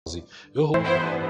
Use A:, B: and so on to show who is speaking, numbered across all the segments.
A: ايه هو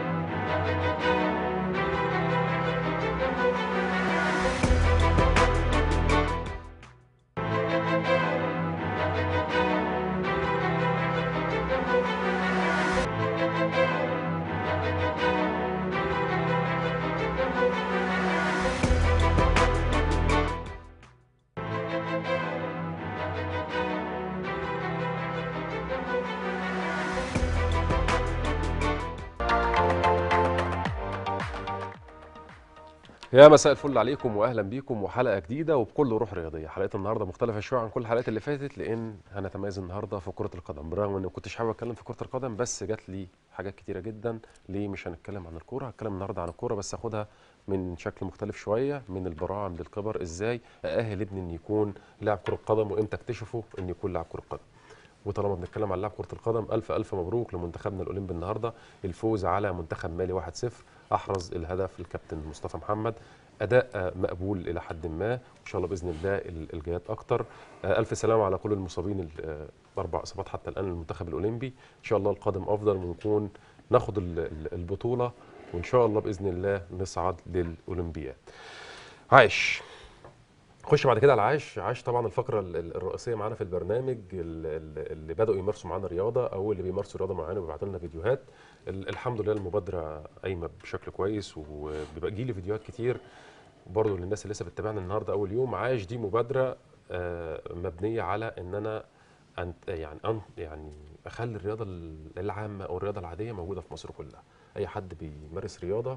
A: يا مساء الفل عليكم واهلا بيكم وحلقه جديده وبكل روح رياضيه حلقه النهارده مختلفه شويه عن كل الحلقات اللي فاتت لان هنتميز النهارده في كره القدم برغم اني ما كنتش حابب اتكلم في كره القدم بس جات لي حاجات كتيره جدا ليه مش هنتكلم عن الكوره هتكلم النهارده عن الكوره بس اخدها من شكل مختلف شويه من البراعم للكبر ازاي ااهل ابني ان يكون لاعب كره قدم وامتى اكتشفه ان يكون لاعب كره قدم وطالما بنتكلم عن لاعب كره القدم الف الف مبروك لمنتخبنا الاولمبي النهارده الفوز على منتخب مالي 1-0 احرز الهدف الكابتن مصطفى محمد اداء مقبول الى حد ما ان شاء الله باذن الله الجايات اكتر الف سلامه على كل المصابين الاربع اصابات حتى الان المنتخب الاولمبي ان شاء الله القادم افضل ونكون ناخد البطوله وان شاء الله باذن الله نصعد للاولمبياد عايش خش بعد كده على عاش عاش طبعا الفقره الرئيسيه معانا في البرنامج اللي بداوا يمارسوا معانا رياضه او اللي بيمارسوا رياضه معانا وبيبعتوا لنا فيديوهات الحمد لله المبادره قايمه بشكل كويس وبيبقى لي فيديوهات كتير برضه للناس اللي لسه بتتابعنا النهارده اول يوم عاش دي مبادره مبنيه على ان انا أنت يعني أنت يعني اخلي الرياضه العامه او الرياضه العاديه موجوده في مصر كلها اي حد بيمارس رياضه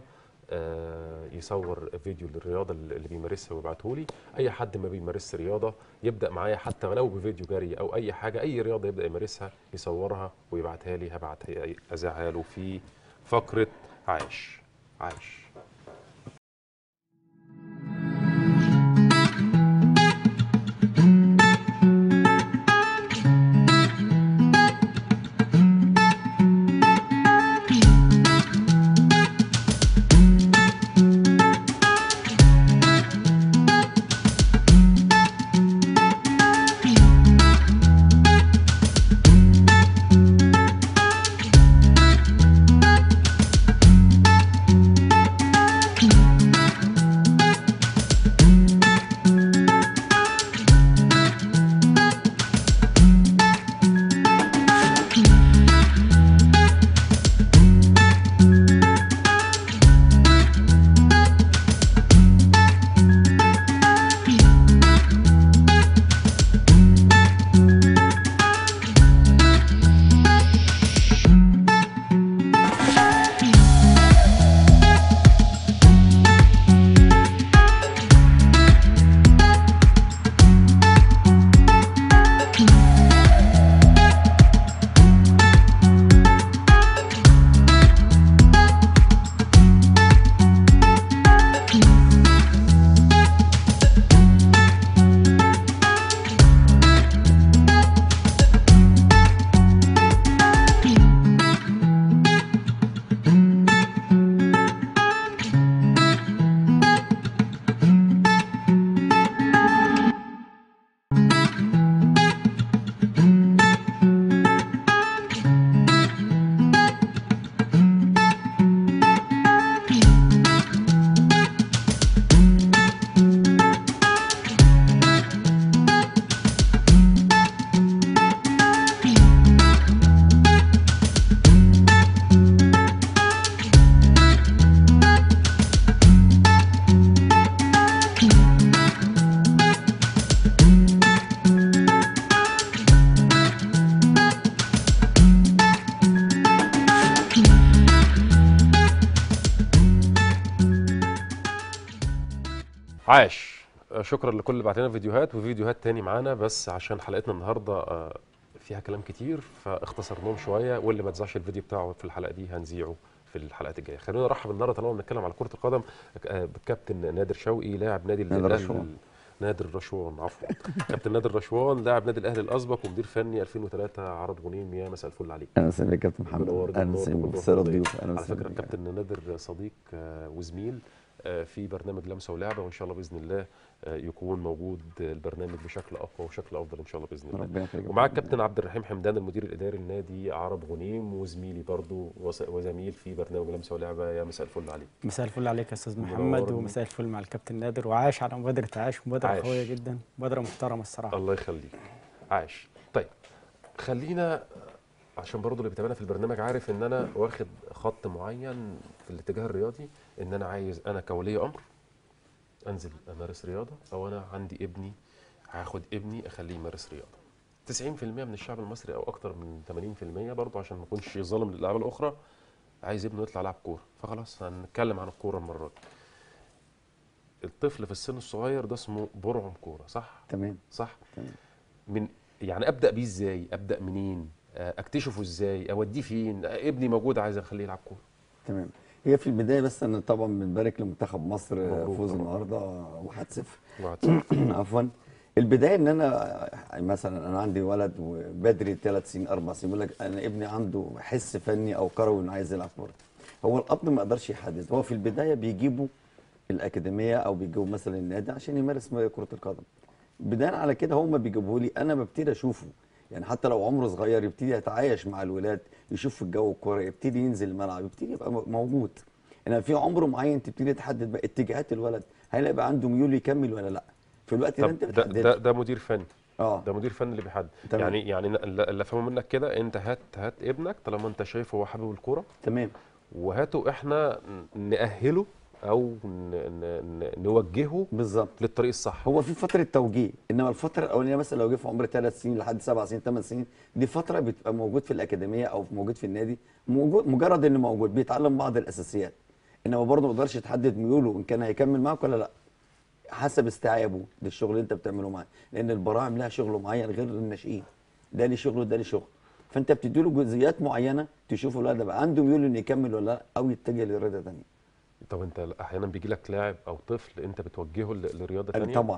A: يصور فيديو للرياضه اللي بيمارسها ويبعته لي اي حد ما بيمارسش رياضه يبدا معايا حتى ولو بفيديو جري او اي حاجه اي رياضه يبدا يمارسها يصورها ويبعتها لي هبعتها اذاعها له في فقره عاش عاش عاش شكرا لكل اللي بعت لنا فيديوهات وفيديوهات تاني معانا بس عشان حلقتنا النهارده فيها كلام كتير فاختصرناهم شويه واللي ما تزعش الفيديو بتاعه في الحلقه دي هنذيعه في الحلقات الجايه خلينا نرحب النهارده طالما بنتكلم على كره القدم بالكابتن نادر شوقي لاعب نادي
B: نادر رشوان.
A: نادر رشوان عفوا كابتن نادر رشوان لاعب نادي الاهلي الاسبق ومدير فني 2003 عرض غنيم يا مساء الفل عليك
B: اهلا وسهلا بك يا كابتن محمد
A: منور
B: اهلا
A: جدا
B: وسهلا
A: وكل
B: بك سيد
A: ضيوف.
B: الضيوف اهلا
A: على
B: وسهلا
A: فكره
B: بك.
A: كابتن نادر صديق آه، وزميل آه، في برنامج لمسه ولعبه وان شاء الله باذن الله آه، يكون موجود البرنامج بشكل اقوى وشكل افضل ان شاء الله باذن الله
B: ربنا يخليك
A: ومعاك كابتن عبد الرحيم حمدان المدير الاداري لنادي عرب غنيم وزميلي برضو وس- وزميل في برنامج لمسه ولعبه يا مساء الفل عليك
C: مساء الفل عليك يا استاذ محمد
A: منورني.
C: ومساء الفل مع الكابتن نادر وعاش على مبادره عاش مبادره
A: عاش.
C: قويه جدا مبادره محترمه الصراحه
A: الله يخليك عاش طيب خلينا عشان برضو اللي بيتابعنا في البرنامج عارف ان انا واخد خط معين في الاتجاه الرياضي ان انا عايز انا كولي امر انزل امارس رياضه او انا عندي ابني هاخد ابني اخليه يمارس رياضه 90% من الشعب المصري او اكتر من 80% برضو عشان ما اكونش ظالم للالعاب الاخرى عايز ابنه يطلع يلعب كوره فخلاص هنتكلم عن الكوره المره دي الطفل في السن الصغير ده اسمه برعم كوره صح
B: تمام
A: صح
B: تمام.
A: من يعني ابدا بيه ازاي ابدا منين آه، اكتشفه ازاي اوديه فين آه، ابني موجود عايز اخليه يلعب كوره
B: تمام هي في البدايه بس انا طبعا بنبارك لمنتخب مصر
A: مبروك
B: فوز
A: طبعاً.
B: النهارده 1-0
A: وهت-
B: عفوا البدايه ان انا مثلا انا عندي ولد وبدري ثلاث سنين اربع سنين يقول لك انا ابني عنده حس فني او كروي انه عايز يلعب كوره هو الاب ما يقدرش يحدد هو في البدايه بيجيبوا الاكاديميه او بيجيبوا مثلا النادي عشان يمارس كره القدم بناء على كده هم بيجيبوه لي انا ببتدي اشوفه يعني حتى لو عمره صغير يبتدي يتعايش مع الولاد يشوف الجو الكوره يبتدي ينزل الملعب يبتدي يبقى م- موجود انما في عمر معين تبتدي تحدد بقى اتجاهات الولد هل يبقى عنده ميول يكمل ولا لا في الوقت ده
A: طب
B: انت
A: ده, ده,
B: بتحددش
A: ده مدير فني
B: اه
A: ده مدير فني اللي بيحدد
B: تمام.
A: يعني يعني اللي اللي افهمه منك كده انت هات هات ابنك طالما انت شايفه هو حابب الكوره
B: تمام
A: وهاته احنا ن- نأهله او ن- ن- ن- نوجهه
B: بالظبط
A: للطريق الصح
B: هو في فتره توجيه انما الفتره الاولانيه مثلا لو جه في عمر ثلاث سنين لحد سبع سنين ثمان سنين دي فتره بتبقى موجود في الاكاديميه او موجود في النادي موجود مجرد انه موجود بيتعلم بعض الاساسيات انما برضه ما يقدرش تحدد ميوله ان كان هيكمل معاك ولا لا حسب استيعابه للشغل اللي انت بتعمله معاه لان البراعم لها شغل معين غير الناشئين ده ليه شغل وده ليه شغل فانت بتدي له جزئيات معينه تشوف الولد ده بقى عنده ميول انه يكمل ولا لا او يتجه لرياضه ثانيه
A: طب انت احيانا بيجي لك لاعب او طفل انت بتوجهه ل- لرياضه ثانيه
B: طبعا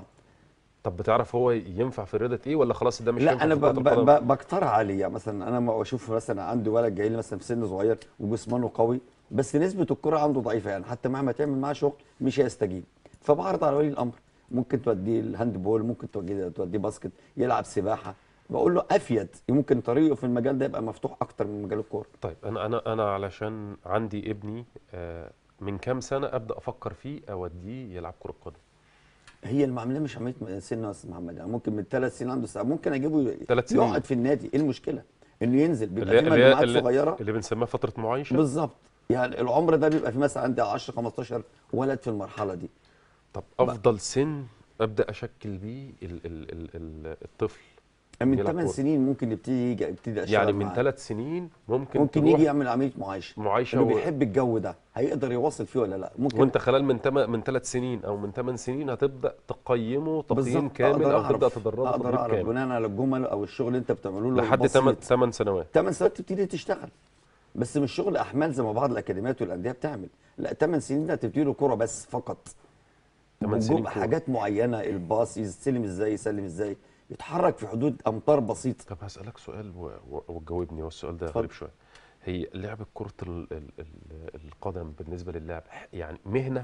A: طب بتعرف هو ينفع في رياضه ايه ولا خلاص ده مش
B: لا
A: هينفع
B: انا
A: في
B: ب-
A: كرة
B: ب-
A: القدم؟
B: ب- بقترح عليه يعني مثلا انا ما اشوف مثلا عندي ولد جاي لي مثلا في سن صغير وجسمانه قوي بس نسبه الكره عنده ضعيفه يعني حتى مهما تعمل معاه شغل مش هيستجيب فبعرض على ولي الامر ممكن توديه الهاند بول ممكن توديه توديه باسكت يلعب سباحه بقول له افيد ممكن طريقه في المجال ده يبقى مفتوح اكتر من مجال الكوره
A: طيب انا انا انا علشان عندي ابني آه، من كام سنه ابدا افكر فيه اوديه يلعب كره قدم
B: هي المعامله مش عمليه سن يا استاذ محمد يعني ممكن من ثلاث سنين عنده ساعة. ممكن اجيبه
A: ثلاث سنين.
B: يقعد في النادي ايه المشكله انه ينزل بيبقى
A: اللي
B: في
A: اللي هي
B: مجموعات
A: اللي,
B: صغيره
A: اللي بنسميها فتره معايشه
B: بالظبط يعني العمر ده بيبقى في مثلا عندي 10 15 ولد في المرحله دي
A: طب افضل سن ابدا اشكل بيه ال ال ال ال الطفل
B: من
A: يلعب
B: 8
A: كورة.
B: سنين ممكن يبتدي يجي يبتدي اشتغل
A: يعني من
B: معاه.
A: ثلاث سنين ممكن
B: ممكن
A: تروح
B: يجي يعمل عمليه معايشه
A: معايشه
B: انه
A: و...
B: بيحب الجو ده هيقدر يواصل فيه ولا لا ممكن
A: وانت خلال من تم... من ثلاث سنين او من ثمان سنين هتبدا تقيمه تقييم
B: بالظبط،
A: كامل
B: أقدر
A: او تبدا
B: أعرف.
A: تدربه
B: اقدر
A: تدريب
B: اعرف
A: كامل
B: بناء على الجمل او الشغل اللي انت بتعمله له
A: لحد 8 8 سنوات
B: 8 سنوات تبتدي تشتغل بس مش شغل احمال زي ما بعض الاكاديميات والانديه بتعمل لا 8 سنين ده تبتدي له كوره بس فقط
A: 8 سنين
B: وجوب
A: كورة.
B: حاجات معينه الباص يستلم ازاي يسلم ازاي يتحرك في حدود امتار بسيطه
A: طب هسألك سؤال و- و- وتجاوبني والسؤال ده
B: اتفضل.
A: غريب شوية هي لعبة كرة ال ال ال القدم بالنسبة للاعب يعني مهنة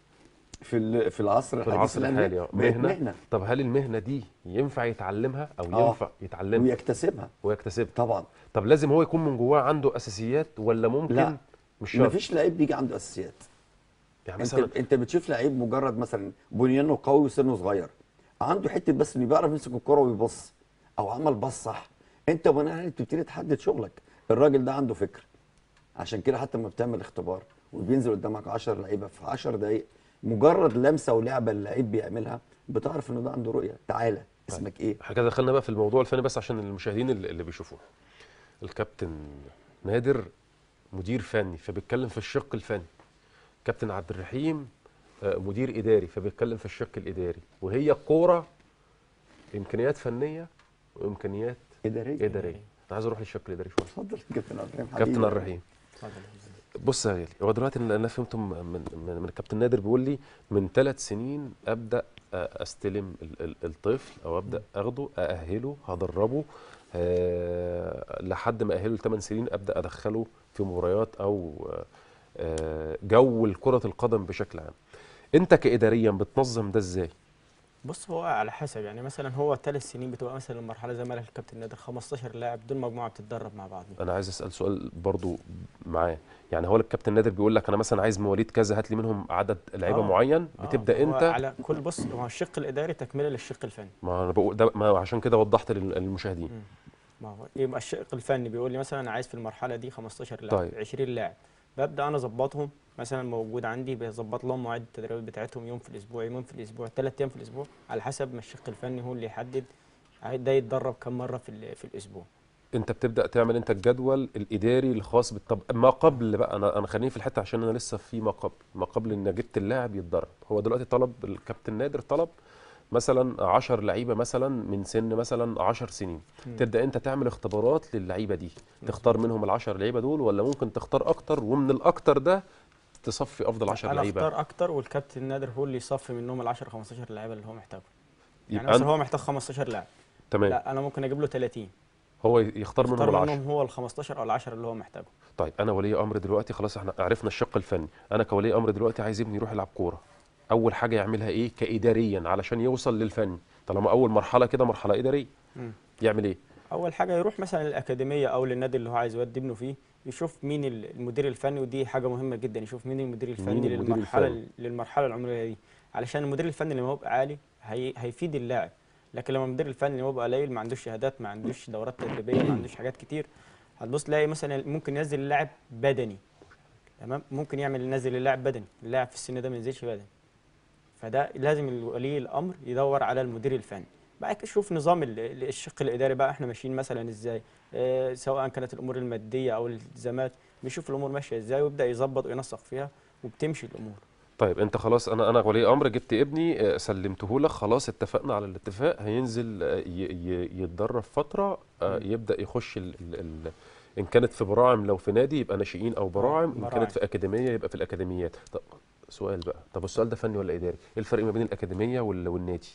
B: في ال- في العصر
A: في
B: الحديث
A: العصر
B: الآن
A: الحالي آه،
B: بقت
A: مهنة.
B: مهنه
A: طب هل المهنة دي ينفع يتعلمها أو
B: آه.
A: ينفع يتعلمها
B: ويكتسبها
A: ويكتسبها
B: طبعا
A: طب لازم هو يكون من جواه عنده أساسيات ولا ممكن
B: لا.
A: مش شرط
B: مفيش لعيب بيجي عنده اساسيات
A: يعني
B: انت
A: مثلا
B: انت بتشوف لعيب مجرد مثلا بنيانه قوي وسنه صغير عنده حته بس انه بيعرف يمسك الكره ويبص او عمل باص صح انت بناء عليه بتبتدي تحدد شغلك الراجل ده عنده فكر عشان كده حتى لما بتعمل اختبار وبينزل قدامك 10 لعيبه في 10 دقائق مجرد لمسه ولعبه اللعيب بيعملها بتعرف انه ده عنده رؤيه تعالى اسمك ايه
A: احنا كده دخلنا بقى في الموضوع الفني بس عشان المشاهدين اللي, اللي بيشوفوه الكابتن نادر مدير فني فبيتكلم في الشق الفني كابتن عبد الرحيم آه، مدير اداري فبيتكلم في الشق الاداري وهي كوره امكانيات فنيه وامكانيات
B: اداريه
A: اداريه انا عايز اروح للشق الاداري شويه
B: اتفضل كابتن عبد الرحيم
A: كابتن
B: حبيبي.
A: عبد الرحيم بص يا غالي هو دلوقتي اللي انا فهمته من, من, من الكابتن نادر بيقول لي من ثلاث سنين ابدا آه، استلم ال- ال- الطفل او ابدا اخده ااهله هدربه آه، لحد ما اهله لثمان سنين ابدا ادخله في مباريات او آه، آه، جو كره القدم بشكل عام انت كاداريا بتنظم ده ازاي
C: بص هو على حسب يعني مثلا هو ثلاث سنين بتبقى مثلا المرحله زي ما قال الكابتن نادر 15 لاعب دول مجموعه بتتدرب مع بعض
A: انا عايز اسال سؤال برضو معاه يعني هو الكابتن نادر بيقول لك انا مثلا عايز مواليد كذا هات لي منهم عدد لعيبه
C: آه.
A: معين
C: آه،
A: بتبدا
C: هو
A: انت
C: على كل بص هو الشق الاداري تكمله للشق الفني
A: ما انا بقول ده ما عشان كده وضحت لل- للمشاهدين
C: مم. ما هو يبقى الشق الفني بيقول لي مثلا انا عايز في المرحله دي 15 لاعب
A: طيب.
C: 20 لاعب ببدا انا اظبطهم مثلا موجود عندي بظبط لهم مواعيد التدريبات بتاعتهم يوم في الاسبوع يومين في الاسبوع ثلاث ايام في الاسبوع على حسب ما الشق الفني هو اللي يحدد ده يتدرب كم مره في ال- في الاسبوع
A: انت بتبدا تعمل انت الجدول الاداري الخاص بالطب ما قبل بقى انا انا خليني في الحته عشان انا لسه في ما قبل ما قبل ان جبت اللاعب يتدرب هو دلوقتي طلب الكابتن نادر طلب مثلا 10 لعيبه مثلا من سن مثلا 10 سنين
C: مم.
A: تبدا انت تعمل اختبارات للعيبه دي تختار منهم ال10 لعيبه دول ولا ممكن تختار اكتر ومن الاكتر ده تصفي افضل 10
C: انا
A: لعيبه
C: اختار اكتر والكابتن نادر هو اللي يصفي منهم ال 10 15 لعيبه اللي هو محتاجهم يعني
A: يبقى
C: مثلا
A: أنت
C: هو محتاج 15 لاعب
A: تمام
C: لا انا ممكن اجيب له 30
A: هو يختار منهم
C: اختار
A: ال10
C: منهم هو ال 15 او ال 10 اللي هو محتاجه
A: طيب انا ولي امر دلوقتي خلاص احنا عرفنا الشق الفني انا كولي امر دلوقتي عايز ابني يروح يلعب كوره اول حاجه يعملها ايه كاداريا علشان يوصل للفني طالما اول مرحله كده مرحله اداريه
C: مم.
A: يعمل ايه
C: اول حاجه يروح مثلا الاكاديميه او للنادي اللي هو عايز يودي ابنه فيه يشوف مين ال- المدير الفني ودي حاجه مهمه جدا يشوف مين المدير الفني
A: المدير
C: للمرحله
A: الفني؟
C: للمرحله العمريه دي علشان المدير الفني لما يبقى عالي هي هيفيد اللاعب لكن لما المدير الفني يبقى قليل ما عندوش شهادات ما عندوش دورات تدريبيه ما عندوش حاجات كتير هتبص تلاقي مثلا ممكن ينزل اللاعب بدني تمام ممكن يعمل ينزل اللاعب بدني اللاعب في السن ده ما ينزلش بدني فده لازم ولي الامر يدور على المدير الفني بعد كده شوف نظام ال- ال- الشق الاداري بقى احنا ماشيين مثلا ازاي آه سواء كانت الامور الماديه او الالتزامات بيشوف الامور ماشيه ازاي ويبدا يظبط وينسق فيها وبتمشي الامور
A: طيب انت خلاص انا انا ولي امر جبت ابني آه، سلمته لك خلاص اتفقنا على الاتفاق هينزل آه، ي- ي- يتدرب فتره آه،
C: مم.
A: يبدا يخش ال ال ال ان كانت في براعم لو في نادي يبقى ناشئين او براعم ان
C: براعم.
A: كانت في اكاديميه يبقى في الاكاديميات طب سؤال بقى طب السؤال ده فني ولا اداري ايه الفرق ما بين الاكاديميه وال- والنادي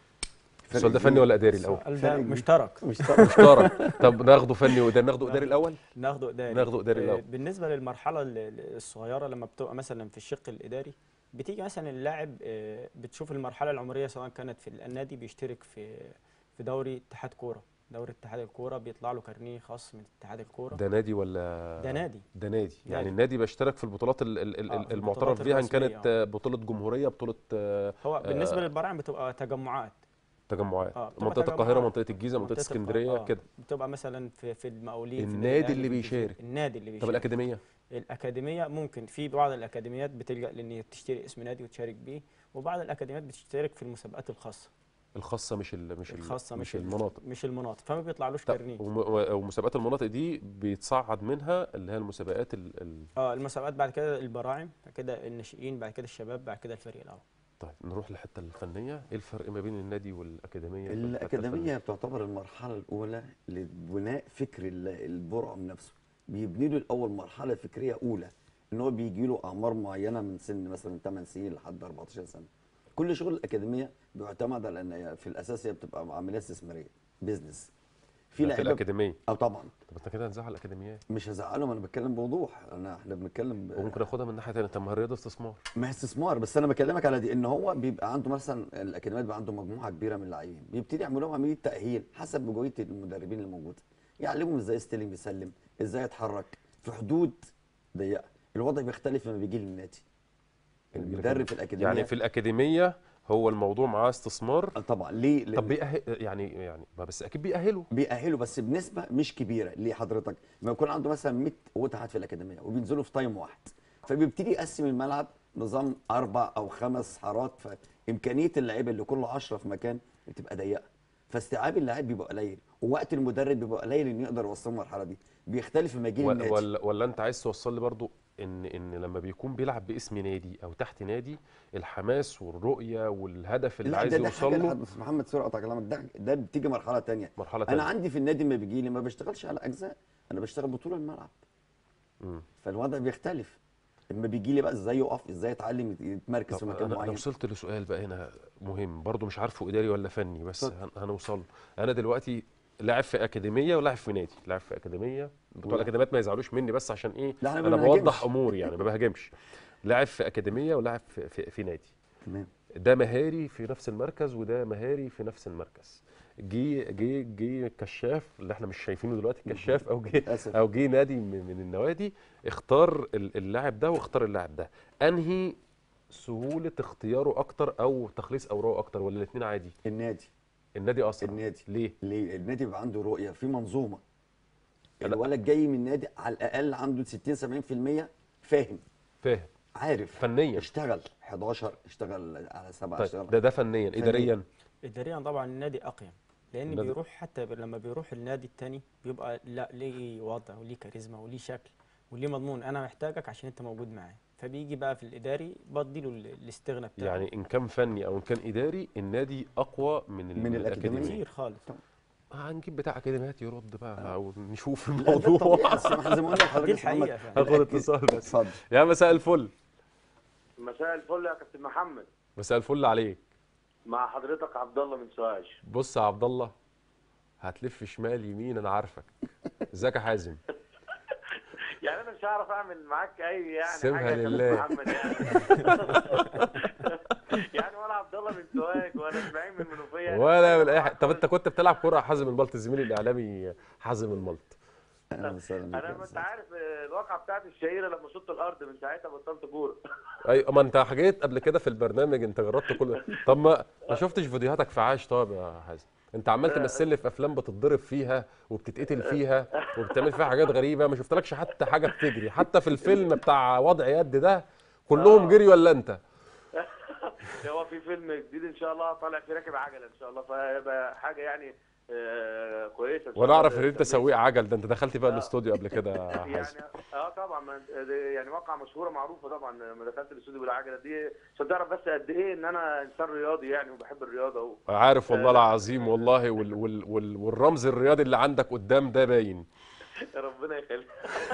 A: السؤال ده فني ولا اداري الاول
C: السؤال
B: فرق
C: ده
B: كبير.
C: مشترك
B: مش طبعا
A: مشترك طب ناخده فني واداري ناخده اداري الاول
C: ناخده اداري
A: ناخده إداري
C: آه،
A: الأول.
C: بالنسبه للمرحله ال- ال- الصغيره لما بتبقى مثلا في الشق الاداري بتيجي مثلا اللاعب آه، بتشوف المرحله العمريه سواء كانت في النادي بيشترك في في دوري اتحاد كوره دوري اتحاد الكوره بيطلع له كارنيه خاص من اتحاد الكوره
A: ده نادي ولا
C: ده نادي
A: ده نادي يعني
C: نادي.
A: النادي بيشترك في البطولات ال- ال- ال-
C: آه،
A: ال-
C: البطولات
A: المعترف بيها ان كانت
C: الرسمية،
A: آه، بطوله جمهوريه بطوله آه،
C: هو بالنسبه للبراعم بتبقى تجمعات
A: تجمعات
C: آه، بتبقى
A: منطقه القاهره
C: تجمعات.
A: منطقه الجيزه منطقه
C: منطقة الق-
A: اسكندريه
C: آه،
A: كده
C: بتبقى مثلا في في المقاولين في
A: النادي
C: الأهلي،
A: اللي
C: في الجزيرة.
A: بيشارك.
C: النادي اللي
A: طب
C: بيشارك
A: الاكاديميه
C: الاكاديميه ممكن في بعض الاكاديميات بتلجا لان هي تشتري اسم نادي وتشارك بيه وبعض الاكاديميات بتشترك في المسابقات الخاصه
A: الخاصه مش ال مش ال
C: الخاصه
A: مش
C: ال-
A: المناطق
C: مش المناطق فما بيطلعلوش
A: طب
C: كارنيه
A: وم- و- ومسابقات المناطق دي بيتصعد منها اللي هي المسابقات ال ال
C: اه المسابقات بعد كده البراعم بعد كده الناشئين بعد كده الشباب بعد كده الفريق الاول
A: طيب نروح للحته الفنيه ايه الفرق ما بين النادي والاكاديميه في الحتة
B: الأكاديمية بتعتبر المرحلة الأولى لبناء فكر ال- البرعم نفسه بيبني له الأول مرحلة فكرية أولى إن هو بيجي له أعمار معينة من سن مثلا 8 سنين لحد 14 سنة كل شغل الأكاديمية بيعتمد على إن هي في الأساس هي بتبقى عملية استثمارية بيزنس
A: في,
B: في
A: في
B: لعيبة
A: الاكاديميه
B: أه طبعا
A: طب انت كده هنزعل الاكاديميات
B: مش هزعلهم أنا بتكلم بوضوح أنا إحنا بنتكلم ب-
A: وممكن اخدها من ناحيه ثانيه طب ما هي الرياضه استثمار
B: ما هي استثمار بس انا بكلمك على دي ان هو بيبقى عنده مثلا الاكاديميات بيبقى عنده مجموعه كبيره من اللاعبين بيبتدي يعملوا لهم عمليه تاهيل حسب مجهوديه المدربين اللي موجوده يعلمهم ازاي يستلم يسلم ازاي يتحرك في حدود ضيقه الوضع بيختلف لما بيجي للنادي المدرب في الاكاديميه
A: يعني في الاكاديميه هو الموضوع معاه استثمار
B: آه طبعا ليه لأن
A: طب بيأهل يعني يعني ما بس اكيد بيأهله
B: بيأهلوا بس بنسبه مش كبيره ليه حضرتك ما يكون عنده مثلا 100 وتحت في الاكاديميه وبينزلوا في تايم واحد فبيبتدي يقسم الملعب نظام اربع او خمس حارات فامكانيه اللعيبه اللي كل 10 في مكان بتبقى ضيقه فاستيعاب اللاعب بيبقى قليل ووقت المدرب بيبقى قليل انه يقدر يوصله المرحله دي بيختلف لما يجي
A: و-
B: النادي
A: ولا ولا انت عايز توصل لي برضو ان ان لما بيكون بيلعب باسم نادي او تحت نادي الحماس والرؤيه والهدف اللي
B: لا
A: عايز
B: ده, ده
A: يوصل
B: حاجه
A: له
B: لحد- محمد سوري قطع كلامك ده ده بتيجي مرحله تانية
A: مرحله
B: انا
A: تانية
B: عندي في النادي لما بيجي لي ما بشتغلش على اجزاء انا بشتغل بطول الملعب
A: مم.
B: فالوضع بيختلف لما بيجي لي بقى ازاي يقف ازاي يتعلم يتمركز في
A: طب
B: مكان
A: انا انا
B: معين
A: وصلت لسؤال بقى هنا مهم برضو مش عارفه اداري ولا فني بس
B: اتفضل.
A: هن- هنوصل له انا دلوقتي لاعب في اكاديميه ولاعب في نادي لاعب في اكاديميه بتوع
B: ولا-
A: الاكاديميات ما يزعلوش مني بس عشان ايه
B: لا احنا ما
A: انا
B: بنهاجمش.
A: بوضح اموري يعني ما بهاجمش لاعب في اكاديميه ولاعب في, في, في نادي
B: تمام
A: ده مهاري في نفس المركز وده مهاري في نفس المركز جه جه جه كشاف اللي احنا مش شايفينه دلوقتي كشاف او جه
B: للاسف
A: او جه نادي من من النوادي اختار ال- اللاعب ده واختار اللاعب ده انهي سهوله اختياره اكتر او تخليص اوراقه اكتر ولا الاثنين عادي
B: النادي
A: النادي اسرع
B: النادي.
A: ليه
B: ليه النادي بيبقى عنده رؤيه في منظومه
A: لا.
B: الولد جاي من النادي على الاقل عنده 60 70% فاهم
A: فاهم
B: عارف
A: فنيا
B: اشتغل 11 اشتغل على 7
A: طيب
B: اشتغل
A: ده ده فنيا اداريا
C: اداريا طبعا النادي اقيم لان
A: النادي-
C: بيروح حتى ب- لما بيروح النادي التاني بيبقى لا ليه وضع وليه كاريزما وليه شكل وليه مضمون انا محتاجك عشان انت موجود معايا فبيجي بقى في الاداري بديله ال- الاستغنى بتاعه
A: يعني ان كان فني او ان كان اداري النادي اقوى من ال-
B: من الأكاديمية.
C: كتير خالص
A: هنجيب بتاع اكاديميات يرد بقى او نشوف
B: لا، ده
A: الموضوع
B: الطبيعي. أصل أنا زي ما قلت لحضرتك
C: دي
B: يا أستاذ محمد،
C: الحقيقة فعلا.
A: هاخد اتصال بس
B: اتفضل
A: يا مساء الفل
D: مساء الفل يا كابتن محمد
A: مساء الفل عليك
D: مع حضرتك عبد الله من سوهاج
A: بص يا عبد الله هتلف شمال يمين انا عارفك ازيك يا حازم
D: يعني انا مش هعرف اعمل معاك اي يعني
A: سيبها
D: حاجه يا كابتن
A: لله.
D: محمد يعني يعني ولا عبد الله من سوهاج ولا اسماعيل من منوفيه
A: ولا من اي حاجه طب انت كنت بتلعب كوره يا حازم الملط الزميل الاعلامي حازم الملط
B: اهلا وسهلا بك
D: انا
B: يا
D: ما انت
B: أستاذ.
D: عارف آه، الواقعه بتاعتي الشهيره لما شطت الارض من ساعتها بطلت كوره
A: اي ما انت حكيت قبل كده في البرنامج انت جربت كل طب ما ما شفتش فيديوهاتك في عاش طب يا حازم انت عمال تمثل لي في افلام بتتضرب فيها وبتتقتل فيها وبتعمل فيها حاجات غريبه ما شفتلكش حتى حاجه بتجري حتى في الفيلم بتاع وضع يد ده كلهم جري ولا انت
D: هو في فيلم جديد ان شاء الله طالع فيه راكب عجله ان شاء الله فيبقى حاجه يعني آه، كويسه إن شاء
A: وانا
D: الله
A: اعرف ان انت
D: للتمييز.
A: سويق عجل ده انت دخلت بقى الاستوديو قبل كده يا
D: يعني
A: حازم
D: اه طبعا ما ده يعني واقعه مشهوره معروفه طبعا لما دخلت الاستوديو بالعجله دي عشان تعرف بس قد ايه ان انا انسان رياضي يعني وبحب الرياضه و...
A: عارف والله العظيم والله وال وال وال والرمز الرياضي اللي عندك قدام ده باين
D: ربنا يخليك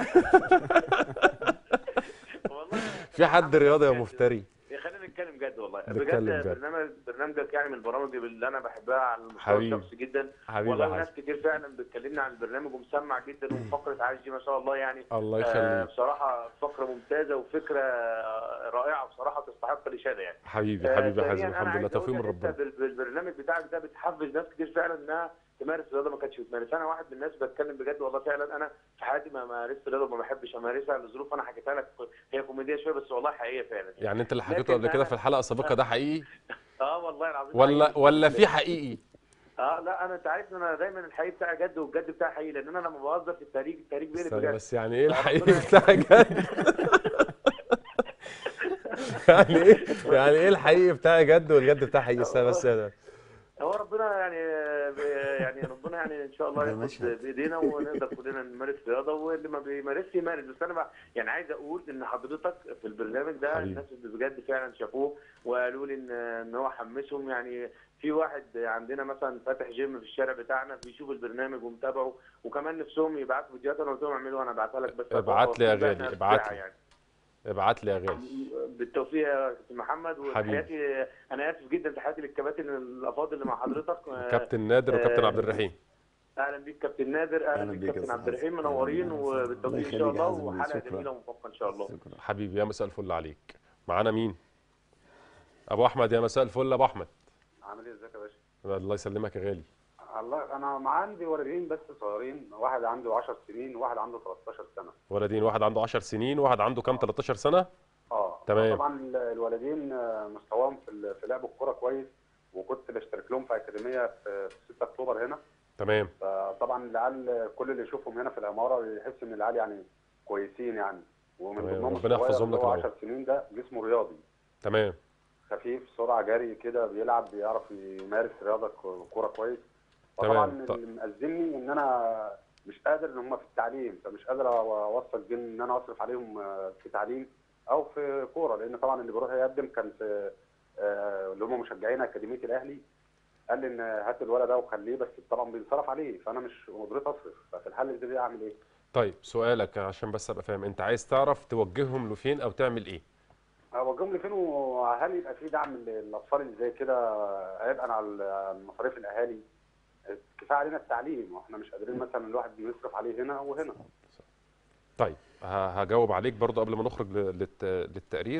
D: والله
A: في حد رياضي يا
D: بجد.
A: مفتري
D: خلينا نتكلم جد والله
A: نتكلم
D: بجد
A: جد.
D: برنامج برنامجك يعني من البرامج اللي انا بحبها على المستوى
A: حبيبي.
D: الشخصي جدا
A: حبيبي
D: والله
A: يا
D: ناس
A: حازم
D: كتير فعلا بتكلمنا عن البرنامج ومسمع جدا وفقره عايش دي ما شاء الله يعني
A: الله
D: آه
A: يخليك
D: بصراحه فقره ممتازه وفكره آه، رائعه بصراحه تستحق الاشاده يعني
A: حبيبي
D: آه،
A: حبيبي يا
D: ثانياً
A: حازم
D: أنا
A: الحمد
D: عايز
A: لله توفيق
D: أقول
A: من
D: لك أنت
A: ربنا
D: بال- بالبرنامج بتاعك ده بتحفز ناس كتير فعلا انها تمارس رياضه ما كانتش بتمارسها انا واحد من الناس بتكلم بجد والله فعلا انا في حياتي ما مارست رياضه ما بحبش امارسها لظروف انا حكيتها لك هي كوميديه شويه بس والله حقيقيه فعلا
A: يعني انت اللي حكيته
D: لكن
A: قبل كده
D: أنا-
A: في الحلقه السابقه ده حقيقي
D: اه والله العظيم
A: ولا
D: حقيقي.
A: ولا في حقيقي
D: اه لا انا انت عارف ان انا دايما الحقيقي بتاعي جد والجد بتاعي حقيقي لان انا لما بهزر في التاريخ التاريخ بيقلب
A: استنى
D: بجد
A: بس يعني ايه
D: ربنا
A: الحقيقي
D: يخليك.
A: بتاع جد يعني ايه يعني ايه الحقيقي بتاع جد والجد بتاع حقيقي استنى بس ده.
D: هو ربنا يعني يعني ربنا يعني ان شاء الله
B: ده
D: ياخد
B: مشهد.
D: بايدينا ونقدر كلنا نمارس رياضه واللي ما بيمارسش يمارس بس انا بقى يعني عايز اقول ان حضرتك في البرنامج ده
A: حبيبي.
D: الناس اللي بجد فعلا شافوه وقالوا لي ان ان هو حمسهم يعني في واحد عندنا مثلا فاتح جيم في الشارع بتاعنا بيشوف البرنامج ومتابعه وكمان نفسهم يبعتوا فيديوهات انا قلت لهم اعملوا انا ابعتها لك بس
A: ابعت لي يا
D: أبقى
A: غالي،
D: إحنا
A: ابعت
D: بتاعها
A: لي.
D: يعني.
A: ابعت لي يا غالي
D: بالتوفيق يا كابتن محمد
A: حبيبي.
D: وتحياتي انا اسف جدا تحياتي للكباتن الافاضل اللي مع حضرتك
A: كابتن نادر وكابتن
D: آه،
A: عبد الرحيم
D: اهلا بيك كابتن نادر اهلا
B: أهلا
D: بيك
B: بيك يا
D: كابتن
B: أستاذ
D: عبد الرحيم
B: حسن.
D: منورين
B: أهلا وسهلا.
D: وبالتوفيق ان
B: الله
D: شاء
B: يخليك يا
D: الله
B: حازم،
D: وحلقه
B: شكرا.
D: جميله وموفقه ان شاء الله
B: شكرا
A: حبيبي يا مساء الفل عليك معانا مين ابو احمد يا مساء الفل يا ابو احمد
E: عامل ايه ازيك يا باشا؟
A: الله يسلمك يا غالي
E: الله انا مع عندي ولدين بس صغيرين واحد عنده 10 سنين وواحد عنده 13 سنه
A: ولدين واحد عنده 10 سنين وواحد عنده كام 13 سنه
E: اه
A: تمام.
E: طبعا ال- الولدين آه، مستواهم في ال- في لعب الكوره كويس وكنت بشترك لهم في اكاديميه في في 6 اكتوبر هنا
A: تمام
E: فطبعا العيال كل اللي يشوفهم هنا في العماره يحس ان العيال يعني كويسين يعني ومن
A: تمام.
E: ضمنهم
A: ربنا
E: الصغير
A: يحفظهم
E: اللي
A: لك
E: هو
A: الأول.
E: 10 سنين ده جسمه رياضي
A: تمام
E: خفيف سرعه جري كده بيلعب بيعرف يمارس رياضه ك- كوره كويس
A: تمام.
E: فطبعا
A: طب-
E: اللي مأزمني ان انا مش قادر ان هم في التعليم فمش قادر اوصل بين ان انا اصرف عليهم آه، في تعليم او في كوره لان طبعا اللي بيروح يقدم كان في آه، اللي هم مشجعين اكاديميه الاهلي قال لي ان هات الولد ده وخليه بس طبعا بينصرف عليه فانا مش قدرت اصرف ففي الحل ده اعمل ايه؟
A: طيب سؤالك عشان بس ابقى فاهم انت عايز تعرف توجههم لفين او تعمل ايه
E: اوجههم لفين وهل يبقى في دعم للاطفال اللي زي كده عبئا على مصاريف الاهالي كفايه علينا التعليم واحنا مش قادرين مثلا الواحد يصرف عليه هنا وهنا
A: طيب ه- هجاوب عليك برضو قبل ما نخرج ل- للت- للتقرير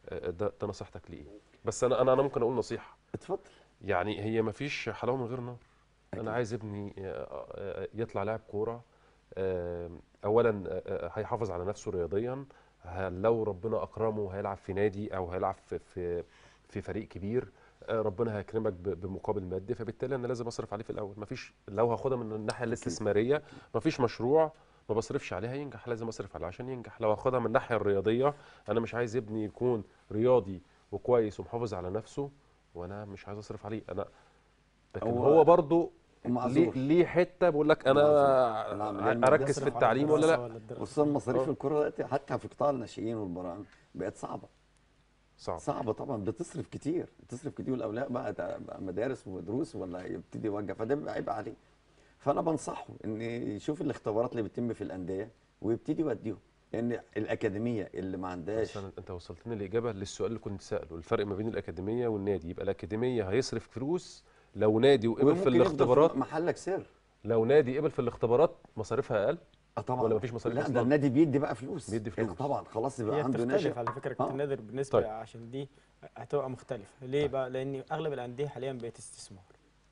A: آه، ده, ده نصيحتك ليه بس انا انا انا ممكن اقول نصيحه
B: اتفضل
A: يعني هي ما فيش حلاوه من غير نار
B: أكيد.
A: انا عايز ابني آه، آه، يطلع لاعب كوره آه، اولا آه، آه، هيحافظ على نفسه رياضيا ه- لو ربنا اكرمه هيلعب في نادي او هيلعب في في في فريق كبير آه، ربنا هيكرمك ب- بمقابل مادي فبالتالي انا لازم اصرف عليه في الاول مفيش لو هاخدها من الناحيه الاستثماريه مفيش مشروع ما بصرفش عليه هينجح لازم اصرف عليه عشان ينجح لو هاخدها من الناحيه الرياضيه انا مش عايز ابني يكون رياضي وكويس ومحافظ على نفسه وانا مش عايز اصرف عليه انا لكن
B: هو
A: هو, برضو ليه,
B: معذور
A: ليه حته بقول لك انا
B: معذور. نعم، لأن
A: اركز
C: يصرف
A: في
C: على
A: التعليم ولا
C: الدراسة
A: لا
C: الدراسة.
B: خصوصا مصاريف
A: آه.
B: الكره دلوقتي حتى في قطاع الناشئين والبراعم بقت صعبه
A: صعب
B: صعبه طبعا بتصرف كتير بتصرف كتير والاولاد بقى ده بقى مدارس ودروس ولا يبتدي يوجه فده بيبقى عيب عليه فانا بنصحه ان يشوف الاختبارات اللي بتتم في الانديه ويبتدي يوديهم لان الاكاديميه اللي ما عندهاش
A: بس أنا- انت وصلتني الاجابه للسؤال اللي كنت ساله الفرق ما بين الاكاديميه والنادي يبقى الاكاديميه هيصرف فلوس لو نادي وقبل في
B: وممكن يفضل
A: الاختبارات
B: محلك سر
A: لو نادي قبل في الاختبارات مصاريفها اقل
B: اه طبعا
A: ولا مفيش مصاريف
B: لا
A: أصلاً؟
B: ده النادي بيدي بقى فلوس
A: بيدي
B: إيه
A: فلوس.
B: طبعا خلاص يبقى
C: هي
B: عنده
C: بتختلف
B: ناشئ
C: على فكره
A: آه.
C: كابتن نادر بالنسبه
A: طيب.
C: عشان دي هتبقى مختلفه ليه بقى لان اغلب الانديه حاليا بقت استثمار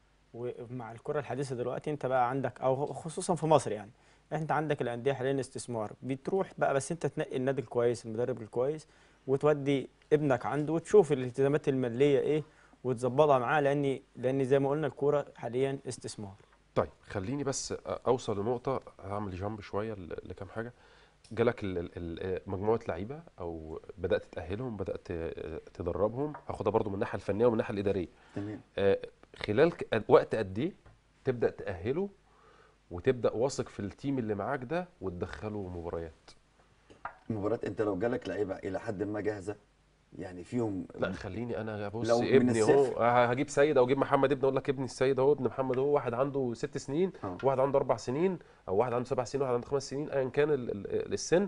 C: ومع الكره الحديثه دلوقتي انت بقى عندك او خصوصا في مصر يعني انت عندك الانديه حاليا استثمار بتروح بقى بس انت تنقي النادي الكويس المدرب الكويس وتودي ابنك عنده وتشوف الالتزامات الماليه ايه وتظبطها معاه لان لان زي ما قلنا الكوره حاليا استثمار
A: طيب خليني بس اوصل لنقطه هعمل جامب شويه ل- لكام حاجه جالك ال- ال- ال- مجموعه لعيبه او بدات تاهلهم بدات تدربهم هاخدها برضو من الناحيه الفنيه ومن الناحيه الاداريه
B: تمام
A: آه، خلال ك- وقت قد ايه تبدا تاهله وتبدا واثق في التيم اللي معاك ده وتدخله مباريات
B: المباراة انت لو جالك لعيبه الى حد ما جاهزه يعني فيهم
A: لا خليني انا بص
B: لو من
A: ابني اهو
B: الصفر.
A: آه، هجيب سيد او اجيب محمد ابني اقول لك ابني السيد اهو ابن محمد اهو واحد عنده ست سنين
B: آه.
A: واحد عنده اربع سنين او واحد عنده سبع سنين واحد عنده خمس سنين ايا كان ال- ال- السن